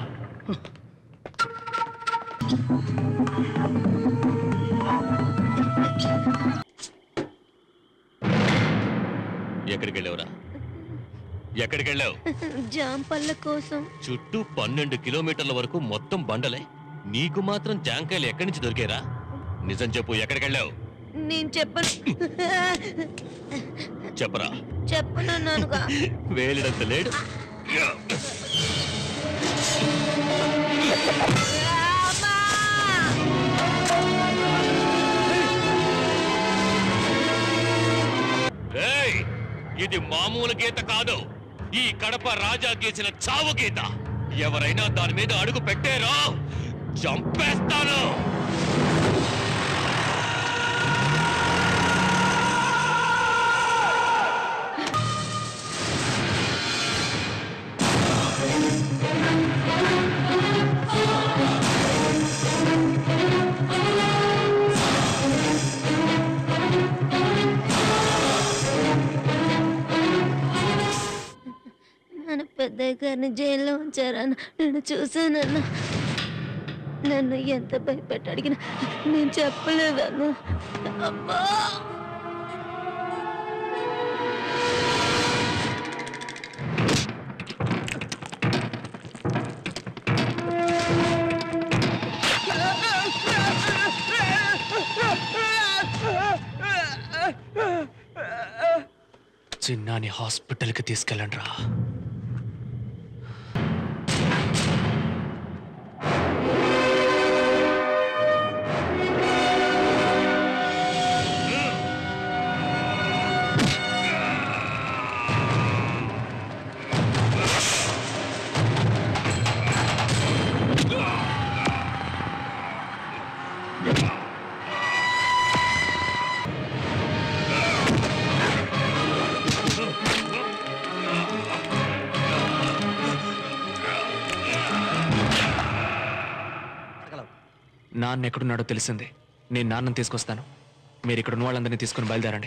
ఎక్కడికి వెళ్ళావురా ఎక్కడికి వెళ్ళావు జాంపళ్ళ కోసం చుట్టూ పన్నెండు కిలోమీటర్ల వరకు మొత్తం బండలే నీకు మాత్రం జాంకాయలు ఎక్కడి నుంచి దొరికారా నిజం చెప్పు ఎక్కడికి వెళ్ళావు నేను చెప్పను చెప్పరా చెప్పనన్నానుగా వేలిడంత లేడు ఏయ్, ఇది మామూలు గీత కాదు ఈ కడప రాజా గీసిన చావు గీత ఎవరైనా దాని మీద అడుగు పెట్టారో చంపేస్తాను నన్ను పెద్దయ్య గారిని జైల్లో ఉంచారన్న నేను చూశానన్న నన్ను ఎంత భయపెట్టి అడిగినా నేను చెప్పలేదన్న అమ్మా చిన్నాని హాస్పిటల్కి తీసుకెళ్ళండి రా నాన్న ఎక్కడున్నాడో తెలిసింది నేను నాన్నని తీసుకొస్తాను మీరు ఇక్కడ ఉన్న వాళ్ళందరినీ తీసుకుని బయలుదేరండి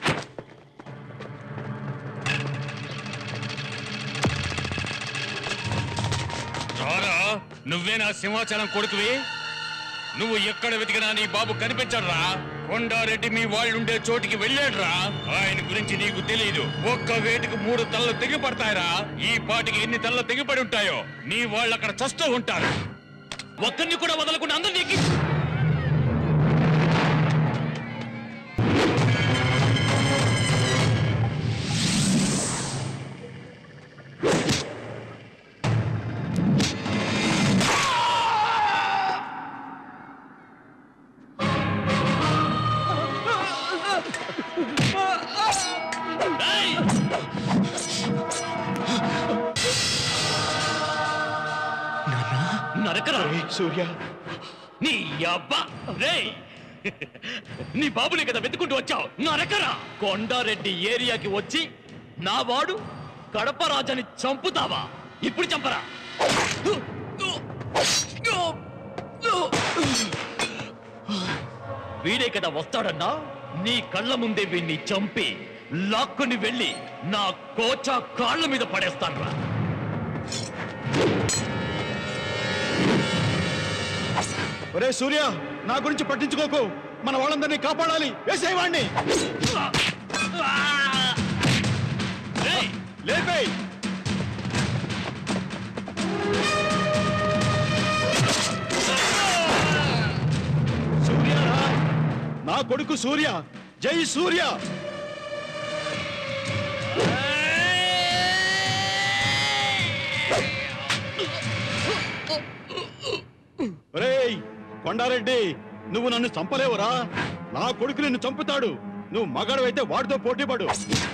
రారా నువ్వే నా సింహాచలం కొడుకువి నువ్వు ఎక్కడ వెతికినా నీ బాబు కనిపించడురా కొండారెడ్డి మీ వాళ్ళుండే చోటికి వెళ్ళాడురా ఆయన గురించి నీకు తెలియదు ఒక్క వేటికి మూడు తలలు తెగిపడతాయిరా ఈ పాటికి ఎన్ని తలలు తెగిపడి ఉంటాయో నీ వాళ్ళు అక్కడ చస్తూ ఉంటారు ఒక్కరిని కూడా వదలకుండా అందరినీ ఎక్కి నరకరా సూర్య నీ అబ్బా రేయ్ నీ బాబుని కదా వెతుకుంటూ వచ్చావు నరకరా కొండారెడ్డి ఏరియాకి వచ్చి నా వాడు కడప రాజాని చంపుతావా ఇప్పుడు చంపరా వీడే కదా వస్తాడన్నా నీ కళ్ళ ముందే వీణ్ణి చంపి లాక్కుని వెళ్ళి నా కోచా కాళ్ళ మీద పడేస్తాను రా ఒరే సూర్య నా గురించి పట్టించుకోకు మన వాళ్ళందరినీ కాపాడాలి వేసేవాడిని లేపేయ్ సూర్యరా నా కొడుకు సూర్య జై సూర్య రేయ్ కొండారెడ్డి నువ్వు నన్ను చంపలేవురా నా కొడుకు నిన్ను చంపుతాడు నువ్వు మగాడవైతే వాడితో పోటీపడు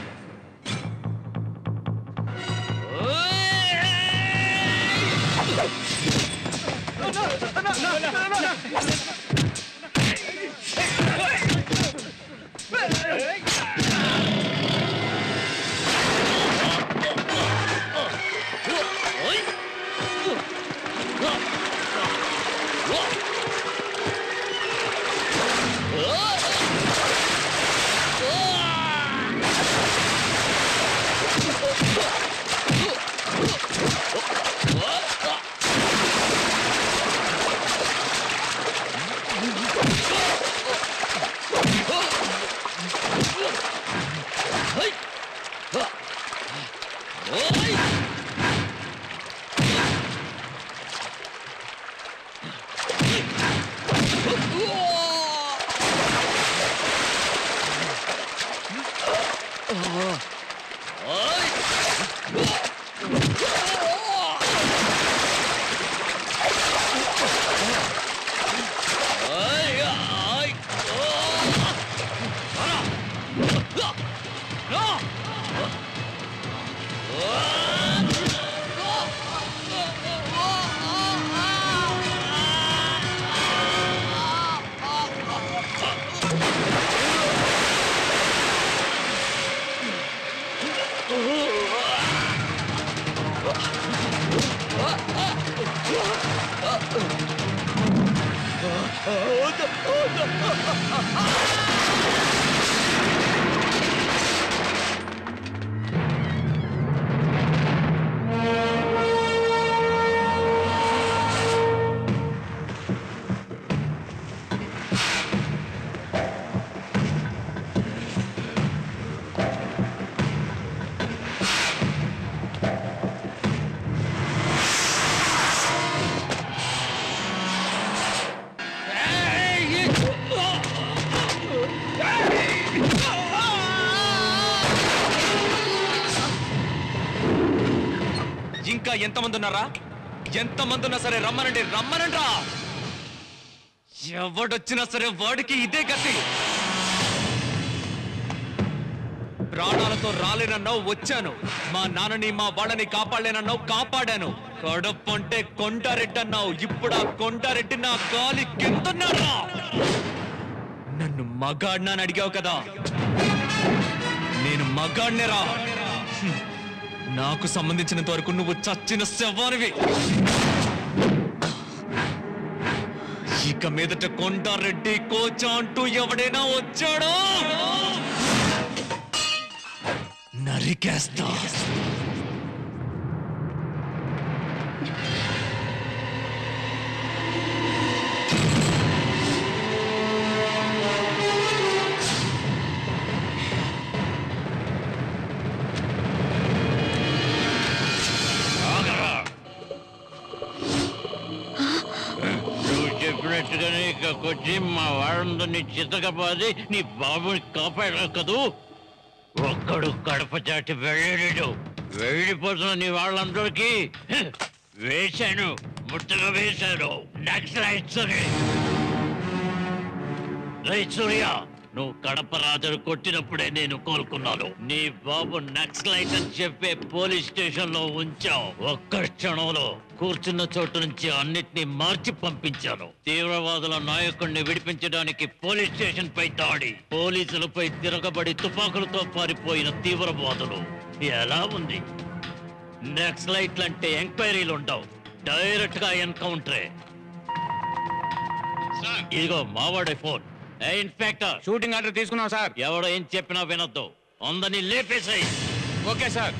ఇంకా ఎంతమంది ఉన్నారా ఎంతమంది ఉన్నా సరే రమ్మనండి రమ్మనండ్రా ఎవడొచ్చినా సరే వాడికి ఇదే గతి ప్రాణాలతో రాలేనన్నావు వచ్చాను మా నాన్నని మా వాళ్ళని కాపాడలేనన్నావు కాపాడాను కడపంటే కొండారెడ్డి అన్నావు ఇప్పుడు ఆ కొండారెడ్డి నా గాలి కిందన్నారా నన్ను మగాడినని అడిగావు కదా నేను మగాడినేరా హ్మ్. నాకు సంబంధించినంత వరకు నువ్వు చచ్చిన శవానివి ఇక మీదట కొండారెడ్డి కోచ అంటూ ఎవడైనా వచ్చాడో నరికేస్తా నువ్వు చెప్పినట్టుగానే ఇక్కడికి వచ్చి మా వాళ్ళందరినీ చితకబాది నీ బాబుని కాపాడా కదూ ఒక్కడు కడప చాటి వెళ్ళాడు వెళ్ళిపోతున్న నీ వాళ్ళందరికీ హ, వేశాను ముట్టగా వేశాను నక్సలైట్స్ అని రేయ్ సూర్య నువ్వు కడప రాజును కొట్టినప్పుడే నేను కోలుకున్నాను నీ బాబు నక్సలైట్ అని చెప్పే పోలీస్ స్టేషన్ లో ఉంచావు ఒక్క క్షణంలో కూర్చున్న చోటు నుంచి అన్నిటినీ మార్చి పంపించాను తీవ్రవాదుల నాయకుడిని విడిపించడానికి పోలీస్ స్టేషన్ పై దాడి పోలీసులపై తిరగబడి తుపాకులతో పారిపోయిన తీవ్రవాదులు ఎలా ఉంది నక్సలైట్లు అంటే ఎంక్వైరీలు ఉండవు డైరెక్ట్ గా ఎన్కౌంటరే ఇదిగో మావాడే ఫోన్ ఏ ఇన్స్పెక్టర్ షూటింగ్ ఆర్డర్ తీసుకున్నాం సార్ ఎవడో ఏం చెప్పినా వినొద్దు అందరినీ లేపేసాయి ఓకే సార్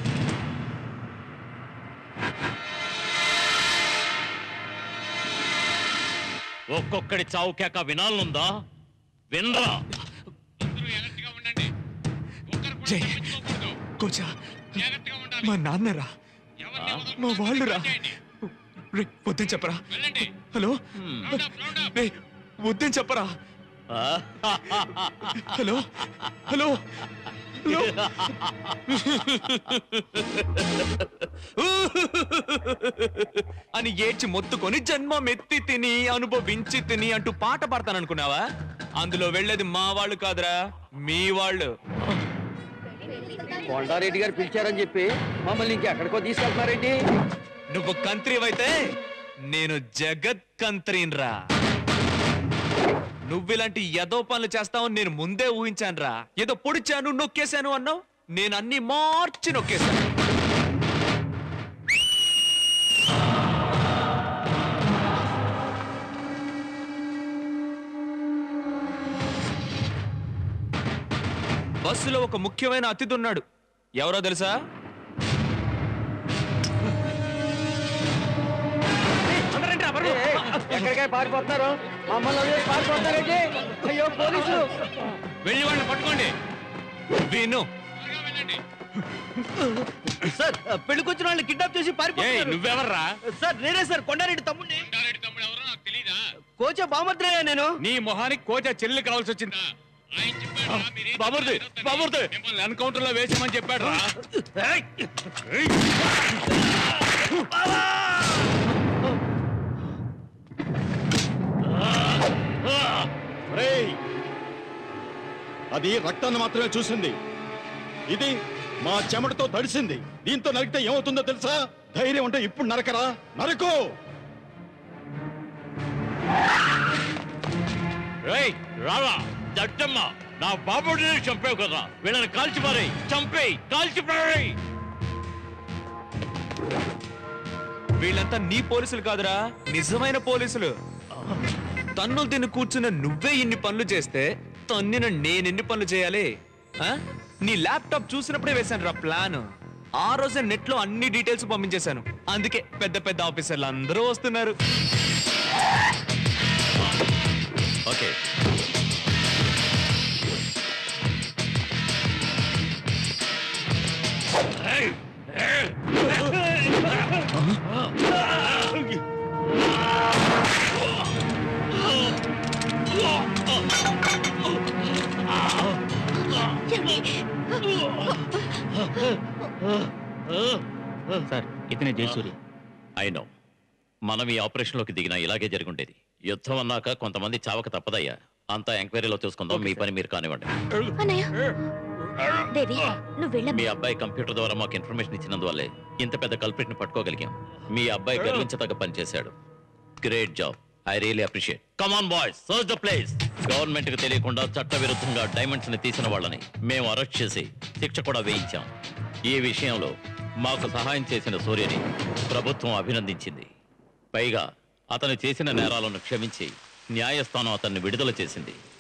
ఒక్కొక్కడి చావు కేక వినాలనుందా వినరా కోచా మా నాన్నరా మా వాళ్ళురా రే వద్దని చెప్పరా హలో రే వద్దని చెప్పరా హలో హలో హలో అని ఏడ్చి మొత్తుకొని జన్మం ఎత్తి తిని అనుభవించి తిని అంటూ పాట పాడతాననుకున్నావా అందులో వెళ్ళేది మా వాళ్ళు కాదురా మీ వాళ్ళు కొండారెడ్డి గారు పిలిచారని చెప్పి మమ్మల్ని ఇంకెక్కడికో తీసుకెళ్తున్నారేంటి నువ్వు కంత్రివైతే నేను జగత్ కంత్రీన్రా నువ్విలాంటి ఎదో పనులు చేస్తావని నేను ముందే ఊహించానురా ఏదో పొడిచాను నొక్కేశాను అన్నావు నేను అన్ని మార్చి నొక్కేశాను బస్సులో ఒక ముఖ్యమైన అతిథి ఉన్నాడు ఎవరో తెలుసా ఎక్కడికై పారిపోతున్నారు మమ్మల్ని వదిలేసి పారిపోతున్నారేంటి అయ్యో పోలీసులు వెళ్ళి వాళ్ళని పట్టుకోండి విను సార్ పెళ్లికొచ్చిన వాళ్ళని కిడ్నాప్ చేసి పారిపోతున్నారు నువ్వెవర్రా సార్ నేనే సార్ కొండారెడ్డి తమ్ముడిని కోచ బామర్ద్రయ్యా నేను నీ మొహానికి కోచ చెల్లి కావాల్సి వచ్చిందా బాబుర్ది బాబుర్ది మిమ్మల్ని ఎన్కౌంటర్ లో వేసామని చెప్పాడు రా రేయ్! అది రక్తాన్ని మాత్రమే చూసింది ఇది మా చెమటతో తడిసింది దీంతో నరికితే ఏమవుతుందో తెలుసా ధైర్యం ఉంటే ఇప్పుడు నరకరా నరకు రేయ్ రావా దట్టమ్మ నా బాబుడిని చంపావు కదా వీళ్ళని కాల్చి పారేయ్ చంపేయ్ కాల్చి పారేయ్ వీళ్ళంతా నీ పోలీసులు కాదురా నిజమైన పోలీసులు తన్నులు తిని కూర్చున్న నువ్వే ఇన్ని పనులు చేస్తే తన్నిన నేనెన్ని పనులు చేయాలి ఆ? నీ ల్యాప్టాప్ చూసినప్పుడే వేశాను రా ప్లాన్ ఆ రోజే నెట్ లో అన్ని డీటెయిల్స్ పంపించేశాను అందుకే పెద్ద పెద్ద ఆఫీసర్లు అందరూ వస్తున్నారు ఓకే సార్ ఇతనే జయసూరి అయినో మనం ఈ ఆపరేషన్లోకి దిగినా ఇలాగే జరుగుండేది యుద్ధం అన్నాక కొంతమంది చావక తప్పదయ్యా అంతా ఎంక్వైరీలో చూసుకుందాం మీ పని మీరు కానివ్వండి అన్నయ్య దేవి నువ్వు వెళ్ళ మీ అబ్బాయి కంప్యూటర్ ద్వారా మాకు ఇన్ఫర్మేషన్ ఇచ్చినందువల్లే ఇంత పెద్ద కల్ప్రిట్ ని పట్టుకోగలిగాం మీ అబ్బాయి గర్వించదగ్గ పని చేశాడు great job I really appreciate come on boys search the place government కి తెలియకుండా చట్ట విరుద్ధంగా డైమండ్స్ ని తీసిన వాళ్ళని మేము అరెస్ట్ చేసి శిక్ష కూడా వేయించాం ఈ విషయంలో మాకు సహాయం చేసిన సూర్యని ప్రభుత్వం అభినందించింది పైగా అతను చేసిన నేరాలను క్షమించి న్యాయస్థానం అతన్ని విడుదల చేసింది